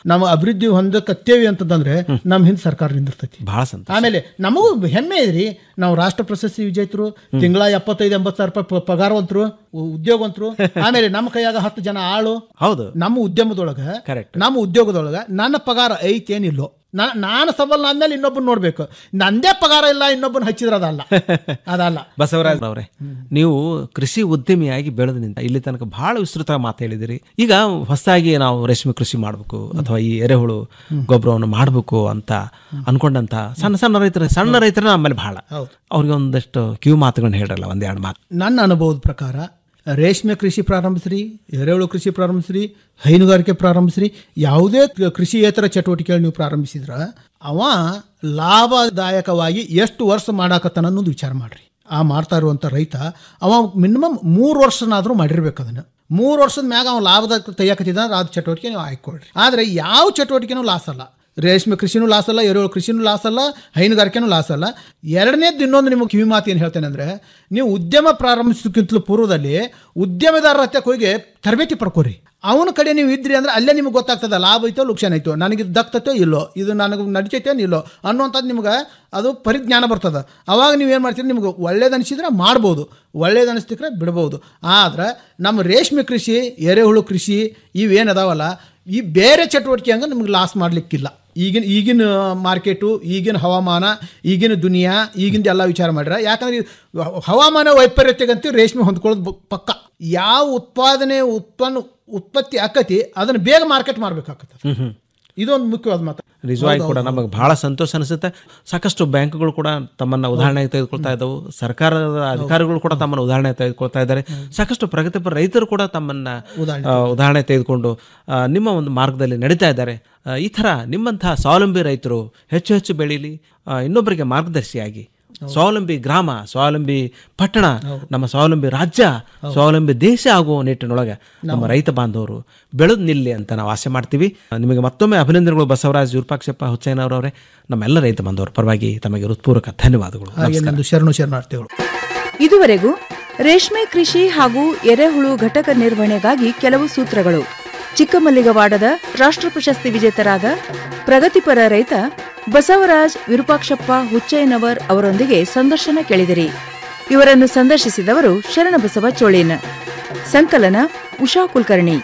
ನಮ್ಮ ಅಭಿವೃದ್ಧಿ ಹೊಂದಕತ್ತೇವಿ ಅಂತಂದ್ರೆ ನಮ್ಮ ಹಿಂದೆ ಸರ್ಕಾರ ನಿಂದಿರ್ತೈತಿ ಬಹಳ ಸಂತೋಷ ಆಮೇಲೆ ನಮಗೂ ಹೆಮ್ಮೆ ಇದ್ರಿ ನಾವು ರಾಷ್ಟ್ರ ಪ್ರಶಸ್ತಿ ವಿಜೇತರು ತಿಂಗಳ ಎಪ್ಪತ್ತೈದು ಎಂಬತ್ತು ಸಾವಿರ ರೂಪಾಯಿ ಪ- ಪಗಾರವಂತರು ಉ- ಉದ್ಯೋಗವಂತರು ಆಮೇಲೆ ನಮ್ಮ ಕೈಯಾಗ ಹತ್ತು ಜನ ಆಳು ಹೌದು ನಮ್ಮ ಉದ್ಯಮದೊಳಗ Correct. ನಮ್ಮ ಉದ್ಯೋಗದೊಳಗ ನನ್ನ ಪಗಾರ ಐತೇನಿಲ್ಲೋ ನಾ- ನಾನು ಸಬಲ್ ಆದ್ಮೇಲೆ ಇನ್ನೊಬ್ಬನ ನೋಡ್ಬೇಕು ನಂದೇ ಪಗಾರ ಇಲ್ಲ ಇನ್ನೊಬ್ಬನ ಹಚ್ಚಿದ್ರೆ ಅದಲ್ಲ ಅದಲ್ಲ ಬಸವರಾಜ್ ಅವರೇ ನೀವು ಕೃಷಿ ಉದ್ಯಮಿಯಾಗಿ ಬೆಳೆದ ನಿಂತ ಇಲ್ಲಿ ತನಕ ಬಹಳ ವಿಸ್ತೃತ ಮಾತು ಹೇಳಿದಿರಿ ಈಗ ಹೊಸದಾಗಿ ನಾವು ರೇಷ್ಮೆ ಕೃಷಿ ಮಾಡಬೇಕು ಅಥವಾ ಈ ಎರೆಹುಳು ಗೊಬ್ಬರವನ್ನು ಮಾಡಬೇಕು ಅಂತ ಅನ್ಕೊಂಡಂತ ಸಣ್ಣ ಸಣ್ಣ ರೈತರ ಸಣ್ಣ ರೈತರ ನಮ್ಮಲ್ಲಿ ಬಹಳ ಹೌದು. ಅವ್ರಿಗೆ ಒಂದಷ್ಟು ಕಿವಿ ಮಾತುಗಳನ್ನ ಹೇಳಲ್ಲ ಒಂದೆರಡು ಮಾತು ನನ್ನ ಅನುಭವದ ಪ್ರಕಾರ ರೇಷ್ಮೆ ಕೃಷಿ ಪ್ರಾರಂಭಿಸ್ರಿ ಎರೆಹುಳು ಕೃಷಿ ಪ್ರಾರಂಭಿಸ್ರಿ ಹೈನುಗಾರಿಕೆ ಪ್ರಾರಂಭಿಸ್ರಿ ಯಾವುದೇ ಕ- ಕೃಷಿಯೇತರ ಚಟುವಟಿಕೆಗಳು ನೀವು ಪ್ರಾರಂಭಿಸಿದ್ರ ಅವ ಲಾಭದಾಯಕವಾಗಿ ಎಷ್ಟು ವರ್ಷ ಮಾಡಾಕತ್ತಾನ ಅನ್ನೋದು ವಿಚಾರ ಮಾಡ್ರಿ ಆ ಮಾಡ್ತಾ ಇರುವಂಥ ರೈತ ಅವ ಮಿನಿಮಮ್ ಮೂರು ವರ್ಷನಾದರೂ ಮಾಡಿರ್ಬೇಕು ಅದನ್ನು ಮೂರು ವರ್ಷದ ಮ್ಯಾಗ ಅವ ಲಾಭದಾಯಕ ತೆಗಿಯಕತ್ತಿದ್ದ ಅಂದ್ರೆ ಅದು ಚಟುವಟಿಕೆ ನೀವು ಆಯ್ಕೊಳ್ರಿ ಆದರೆ ಯಾವ ಚಟುವಟಿಕೆನೂ ಲಾಸ್ ಅಲ್ಲ ರೇಷ್ಮೆ ಕೃಷಿನೂ ಲಾಸ್ ಅಲ್ಲ ಎರೆಹುಳು ಕೃಷಿನೂ ಲಾಸ್ ಅಲ್ಲ ಹೈನುಗಾರಿಕೆನೂ ಲಾಸ್ ಅಲ್ಲ ಎರಡನೇದು ಇನ್ನೊಂದು ನಿಮಗೆ ಕಿವಿ ಮಾತು ಏನು ಹೇಳ್ತೇನೆ ಅಂದರೆ ನೀವು ಉದ್ಯಮ ಪ್ರಾರಂಭಿಸೋಕ್ಕಿಂತಲೂ ಪೂರ್ವದಲ್ಲಿ ಉದ್ಯಮದಾರರ ಹತ್ತಕ್ಕೆ ಹೋಗಿ ತರಬೇತಿ ಪಡ್ಕೋರಿ ಅವನ ಕಡೆ ನೀವು ಇದ್ರಿ ಅಂದ್ರೆ ಅಲ್ಲೇ ನಿಮ್ಗೆ ಗೊತ್ತಾಗ್ತದೆ ಲಾಭ ಐತೋ ಲುಕ್ಷಾನ ಐತೋ ನನಗೆ ಇದು ದಕ್ತತೋ ಇಲ್ಲೋ ಇದು ನನಗೆ ನಡಿತೈತೇನು ಇಲ್ಲೋ ಅನ್ನುವಂಥದ್ದು ನಿಮ್ಗೆ ಅದು ಪರಿಜ್ಞಾನ ಬರ್ತದೆ ಅವಾಗ ನೀವು ಏನು ಮಾಡ್ತೀರಿ ನಿಮ್ಗೆ ಒಳ್ಳೇದು ಅನಿಸಿದ್ರೆ ಮಾಡ್ಬೋದು ಒಳ್ಳೇದು ಅನಿಸ್ತಿಕ್ರೆ ಬಿಡ್ಬೋದು ಆದ್ರೆ ನಮ್ಮ ರೇಷ್ಮೆ ಕೃಷಿ ಎರೆಹುಳು ಕೃಷಿ ಇವೇನದಾವಲ್ಲ ಈ ಬೇರೆ ಚಟುವಟಿಕೆ ಹಂಗೆ ನಿಮ್ಗೆ ಲಾಸ್ ಮಾಡಲಿಕ್ಕಿಲ್ಲ ಈಗಿನ ಈಗಿನ ಮಾರ್ಕೆಟು ಈಗಿನ ಹವಾಮಾನ ಈಗಿನ ದುನಿಯಾ ಈಗಿಂದ ಎಲ್ಲ ವಿಚಾರ ಮಾಡ್ರೆ ಯಾಕಂದ್ರೆ ಇದು ಹ- ಹವಾಮಾನ ವೈಪರೀತ್ಯಗಂತೂ ರೇಷ್ಮೆ ಹೊಂದ್ಕೊಳ್ಳೋದು ಬ- ಪಕ್ಕ ಯಾವ ಉತ್ಪಾದನೆ ಉತ್ಪನ್ನ ಉತ್ಪತ್ತಿ ಆಕತಿ ಅದನ್ನು ಬೇಗ ಮಾರ್ಕೆಟ್ ಮಾಡ್ಬೇಕಾಗತ್ತೆ ಹ್ಮ್ ಹ್ಮ್ ಇದೊಂದು ಮುಖ್ಯವಾದ ಮಾತು ನಿಜವಾಗಿ ಹೌದು, ಕೂಡ ಹೌದು. ನಮಗೆ ಬಹಳ ಸಂತೋಷ ಅನಿಸುತ್ತೆ ಸಾಕಷ್ಟು ಬ್ಯಾಂಕ್ಗಳು ಕೂಡ ತಮ್ಮನ್ನ ಉದಾಹರಣೆಗೆ ತೆಗೆದುಕೊಳ್ತಾ ಇದ್ದವು ಸರ್ಕಾರದ ಅಧಿಕಾರಿಗಳು ಕೂಡ ತಮ್ಮನ್ನ ಉದಾಹರಣೆ ತೆಗೆದುಕೊಳ್ತಾ ಇದ್ದಾರೆ ಸಾಕಷ್ಟು ಪ್ರಗತಿಪರ ರೈತರು ಕೂಡ ತಮ್ಮನ್ನ ಉದಾಹರಣೆ ಆ, ಉದಾಹರಣೆ ತೆಗೆದುಕೊಂಡು ಆ, ನಿಮ್ಮ ಒಂದು ಮಾರ್ಗದಲ್ಲಿ ನಡೀತಾ ಇದ್ದಾರೆ ಆ, ಈ ಥರ ನಿಮ್ಮಂತಹ ಸ್ವಾವಲಂಬಿ ರೈತರು ಹೆಚ್ಚು ಹೆಚ್ಚು ಬೆಳೀಲಿ ಆ, ಇನ್ನೊಬ್ಬರಿಗೆ ಮಾರ್ಗದರ್ಶಿಯಾಗಿ ಸ್ವಾವಲಂಬಿ ಗ್ರಾಮ ಸ್ವಾವಲಂಬಿ ಪಟ್ಟಣ ನಮ್ಮ ಸ್ವಾವಲಂಬಿ ರಾಜ್ಯ ಸ್ವಾವಲಂಬಿ ದೇಶ ಆಗುವ ನಿಟ್ಟಿನೊಳಗೆ ನಮ್ಮ ರೈತ ಬಾಂಧವರು ಬೆಳೆದು ನಿಲ್ಲಿ ಅಂತ ನಾವು ಆಸೆ ಮಾಡ್ತೀವಿ ನಿಮಗೆ ಮತ್ತೊಮ್ಮೆ ಅಭಿನಂದನೆಗಳು ಬಸವರಾಜ್ ವಿರೂಪಾಕ್ಷಪ್ಪ ಹುಚ್ಚಯ್ಯನವರವರೇ ನಮ್ಮೆಲ್ಲ ರೈತ ಬಾಂಧವರ ಪರವಾಗಿ ತಮಗೆ ಹೃತ್ಪೂರ್ವಕ ಧನ್ಯವಾದಗಳು ಹಾಗೆ ನಮಸ್ಕಾರ. ನಂದು ಶರಣು ಶರಣಾರ್ಥಿಗಳು ಇದುವರೆಗೂ ರೇಷ್ಮೆ ಕೃಷಿ ಹಾಗೂ ಎರೆಹುಳು ಘಟಕ ನಿರ್ವಹಣೆಗಾಗಿ ಕೆಲವು ಸೂತ್ರಗಳು ಚಿಕ್ಕಮಲ್ಲಿಗವಾಡದ ರಾಷ್ಟ್ರ ಪ್ರಶಸ್ತಿ ವಿಜೇತರಾದ ಪ್ರಗತಿಪರ ರೈತ ಬಸವರಾಜ್ ವಿರೂಪಾಕ್ಷಪ್ಪ ಹುಚ್ಚಯ್ಯನವರ್ ಅವರೊಂದಿಗೆ ಸಂದರ್ಶನ ಕೇಳಿದಿರಿ ಇವರನ್ನು ಸಂದರ್ಶಿಸಿದವರು ಶರಣಬಸವ ಚೋಳೇನ್ ಸಂಕಲನ ಉಷಾ ಕುಲಕರ್ಣಿ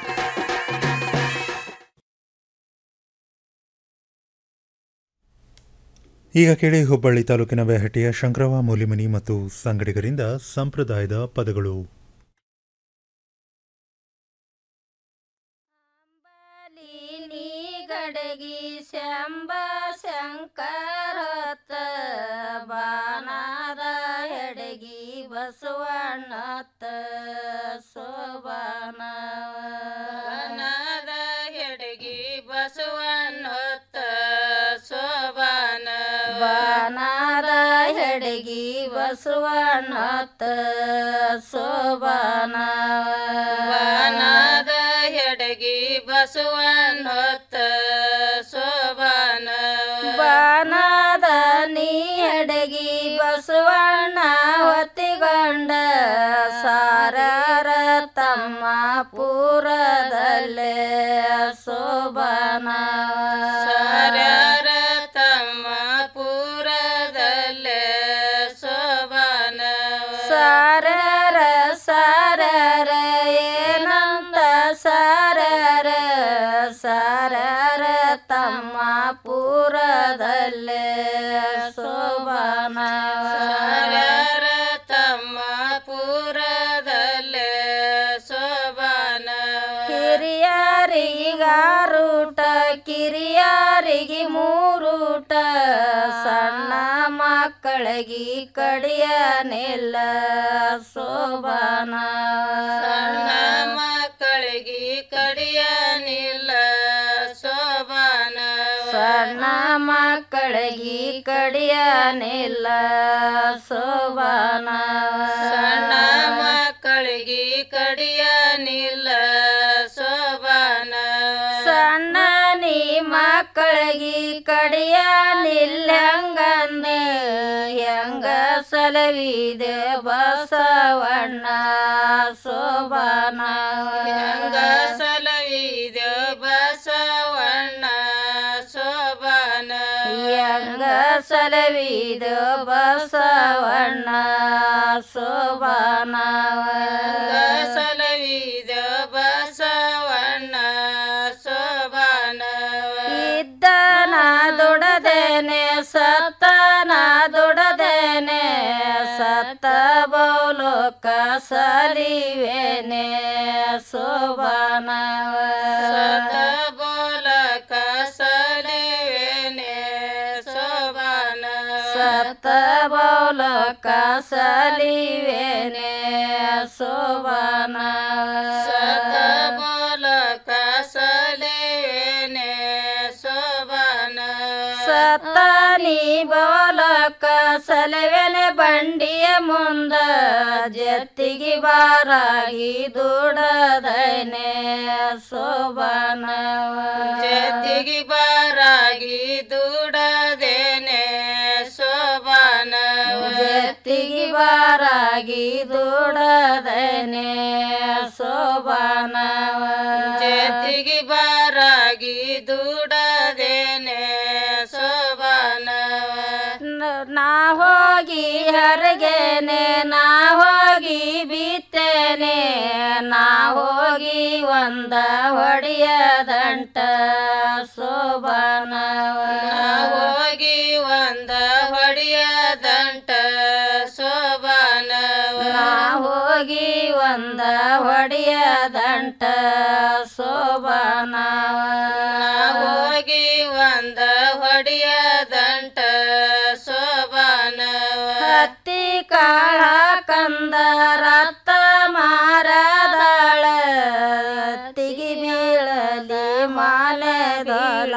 ಈಗ ಕೇಳಿ ಹುಬ್ಬಳ್ಳಿ ತಾಲೂಕಿನ ಬೆಹಟ್ಟಿಯ ಶಂಕರವ ಮೂಲಿಮನಿ ಮತ್ತು ಸಂಗಡಿಗರಿಂದ ಸಂಪ್ರದಾಯದ ಪದಗಳು ಗಡಗಿ ಶಂಬ ಶಂಕರತ ಬಾನಾದ ಎಡಗಿ ಬಸವಣ್ಣತ ಸೋಬಾನ ಬಾನಾದ ಎಡಗಿ ಬಸವಣ್ಣತ ಸೋಬಾನ ಬಾನಾದ ಎಡಗಿ ಬಸವಣ್ಣತ ಸೋಬಾನ ಬಾನಾದ ಎಡಗಿ ಬಸವಣ್ಣತ ಸೋಬಾನ ಬಾನಾದ ನೀ ಎಡಗಿ ಬಸವಣ್ಣ ಹೊತ್ತಿಗೊಂಡ ಸಾರರ ತಮ್ಮ ಪೂರದಲ್ಲೇ ಸೋಬಾನ ಸಾರ್ಯಾರ ತಮ್ಮ ಪೂರದಲ್ಲೇ ಸೋಬಾನ ಸಾರರ ಸಾರರ ಏನಂತ ಸಾರರ ಸಾರರ ತಮ್ಮ ಪೂರದಲ್ಲೇ ಸೋಬಾನ ಸಾರರ ತಮ್ಮ ಪೂರದಲ್ಲೇ ಸೋಬಾನ ಹಿರಿಯರಿಗಾರೂಟ ಕಿರಿಯರಿಗೆ ಮೂರೂಟ ಸಣ್ಣ ಮಕ್ಕಳಿಗೆ ಕಡಿಯನಿಲ್ಲ ಸೋಬಾನ ಸಣ್ಣ ಮಕ್ಕಳಿಗೆ ಕಡಿಯನಿಲ್ಲ ಸೋಬಾನ ಸಣ್ಣ ಮಕ್ಕಳಿಗೆ ಕಡಿಯನಿಲ್ಲ ಸೋಬಾನ ಸಣ್ಣ ಮಕ್ಕಳಿಗೆ ಕಡಿಯನಿಲ್ಲ ಸೋಬಾನ ಸಣ್ಣ ನೀ ಮಕ್ಕಳಿಗೆ ಕಡಿಯನಿಲ್ಲ ಹಂಗಂದ ಹೆಂಗ ಸಲವಿದೆ ಬಸವಣ್ಣ ಸೋಬಾನ ಹೆಂಗ ಸಲವಿದೆ ಬಸವಣ್ಣ ಸಲವಿದು ಬಸವಣ್ಣ ಶೋಭಾನವ ಸಲವಿದ ಬಸವಣ್ಣ ಶೋಭಾನವ ಇದ್ದನ ದುಡದೇನೆ ಸತ್ತನ ದುಡದೇನೆ ಸತ್ತ ಬೋಲೋಕ ಸಲಿವೇನೆ ಶೋಭಾನವ ಸತ ಬೋಲಕ ಸಲಿವೇನೆ ಶೋಭಾನವ ಸತ್ತ ಬೋಲೋಕ ಸಲಿವೇನೆ ಶೋಭಾನವ ಸತ ಬೋಲಕ ಸಲಿವೇನೆ ಶೋಭಾನವ ಸತ್ತಾನಿ ಬೋಲಕ ಸಲವೆನೆ ಬಂಡಿಯ ಮುಂದ ಜತ್ತಿಗೆ ಬಾರಾಗಿ ದುಡದನೆ ಶೋಭಾನವ ಜತಿಗೆ ಬಾರಾಗಿ ದುಡದೇನೆ ಶೋಭಾನವ ಜತ್ತಿಗೆ ಬಾರಾಗಿ ದುಡದನೆ ಶೋಭಾನವ ಜತಿಗೆ ಬಾರಾಗಿ ದುಡದೇನೆ ಶೋಭಾನವ ನಾ ಹೋಗಿ ಹರಗೇನೆ ನಾ ಹೋಗಿ ಬಿತ್ತೇನೆ ನಾ ಹೋಗಿ ಒಂದ ಹೊಡೆಯ ದಂಟ ಶೋಭಾನವ ಹೋಗಿ ಒಂದ ಹೊಡೆಯ ದಂಟ ಶೋಭಾನವ ನಾ ಹೋಗಿ ಒಂದ ಹೊಡೆಯ ದಂಟ ಶೋಭಾನವ ಹೋಗಿ ಒಂದ ಹೊಡೆಯ ದಂಟ ಶೋಭಾನವ ಹತ್ತಿ ಕಾಳ ಕಂದ ರತ್ತ ಮಾರದಾಳ ತಿಗಿ ಬೀಳಲಿ ಮಾನೆದೊಲ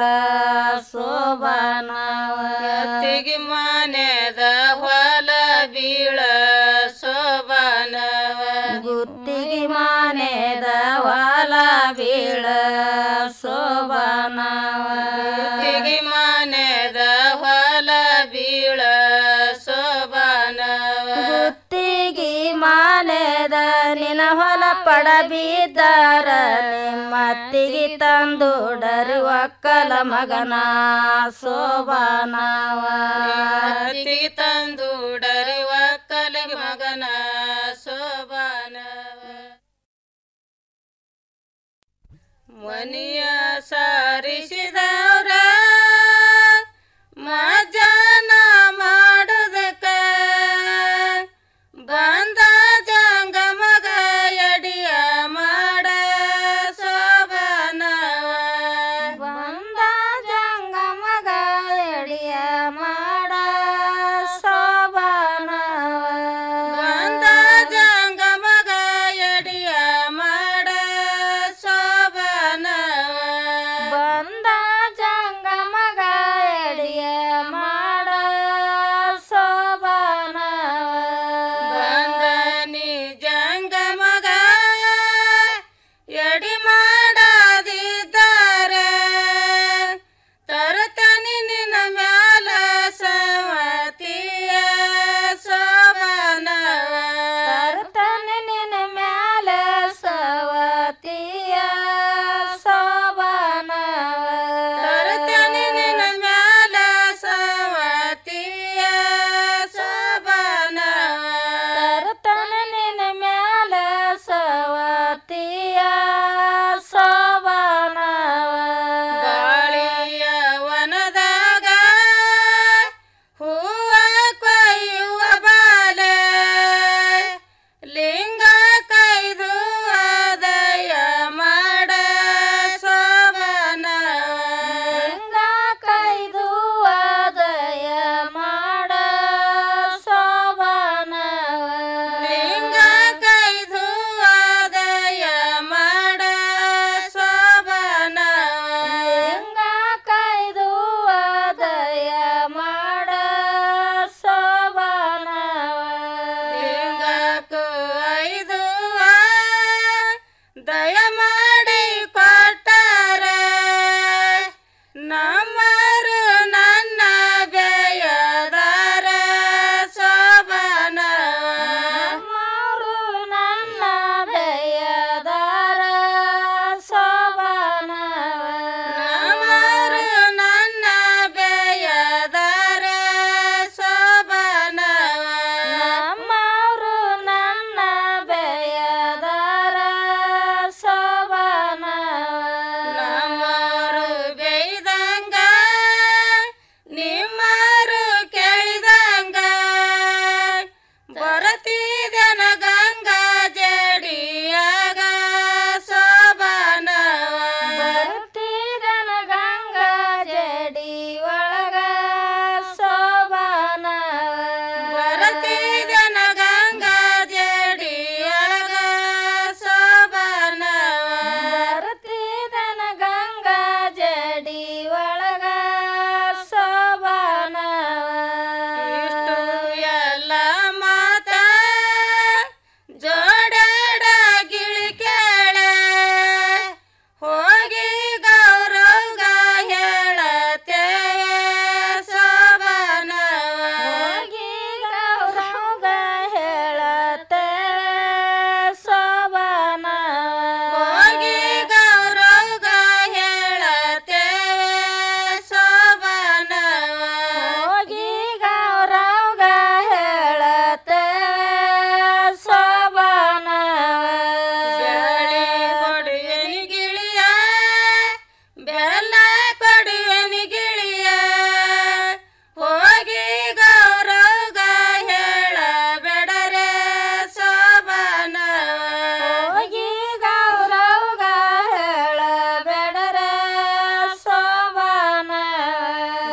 ಶೋಭಾನವ ತಿಗಿ ಮಾನೆದ ಹೊಲ ಬೀಳ ಶೋಭಾನವ ಗುತ್ತಿಗೆ ಮಾನೆದ ಹೊಲ ಬೀಳ ಶೋಭಾನವ ತಿಗಿ ಮಾನೆದ ಹೊಲ ಬೀಳ ಶೋಭಾನವ ಗುತ್ತಿಗೆ ಮಾನೆದ ನಿನ ಹೊಲ ಪಡಬಿದ್ದಾರ ನಿಮ್ಮತ್ತಿಗೆ ತಂದುಡರಿ ಒಕ್ಕಲ ಮಗನ ಶೋಭಾನವ ತಿಗಿ ತಂದುಡರಿ ಒಕ್ಕಲ ಮಗನ ಶೋಭಾನವ ಮನಿಯ ಸಾರಿಸಿದ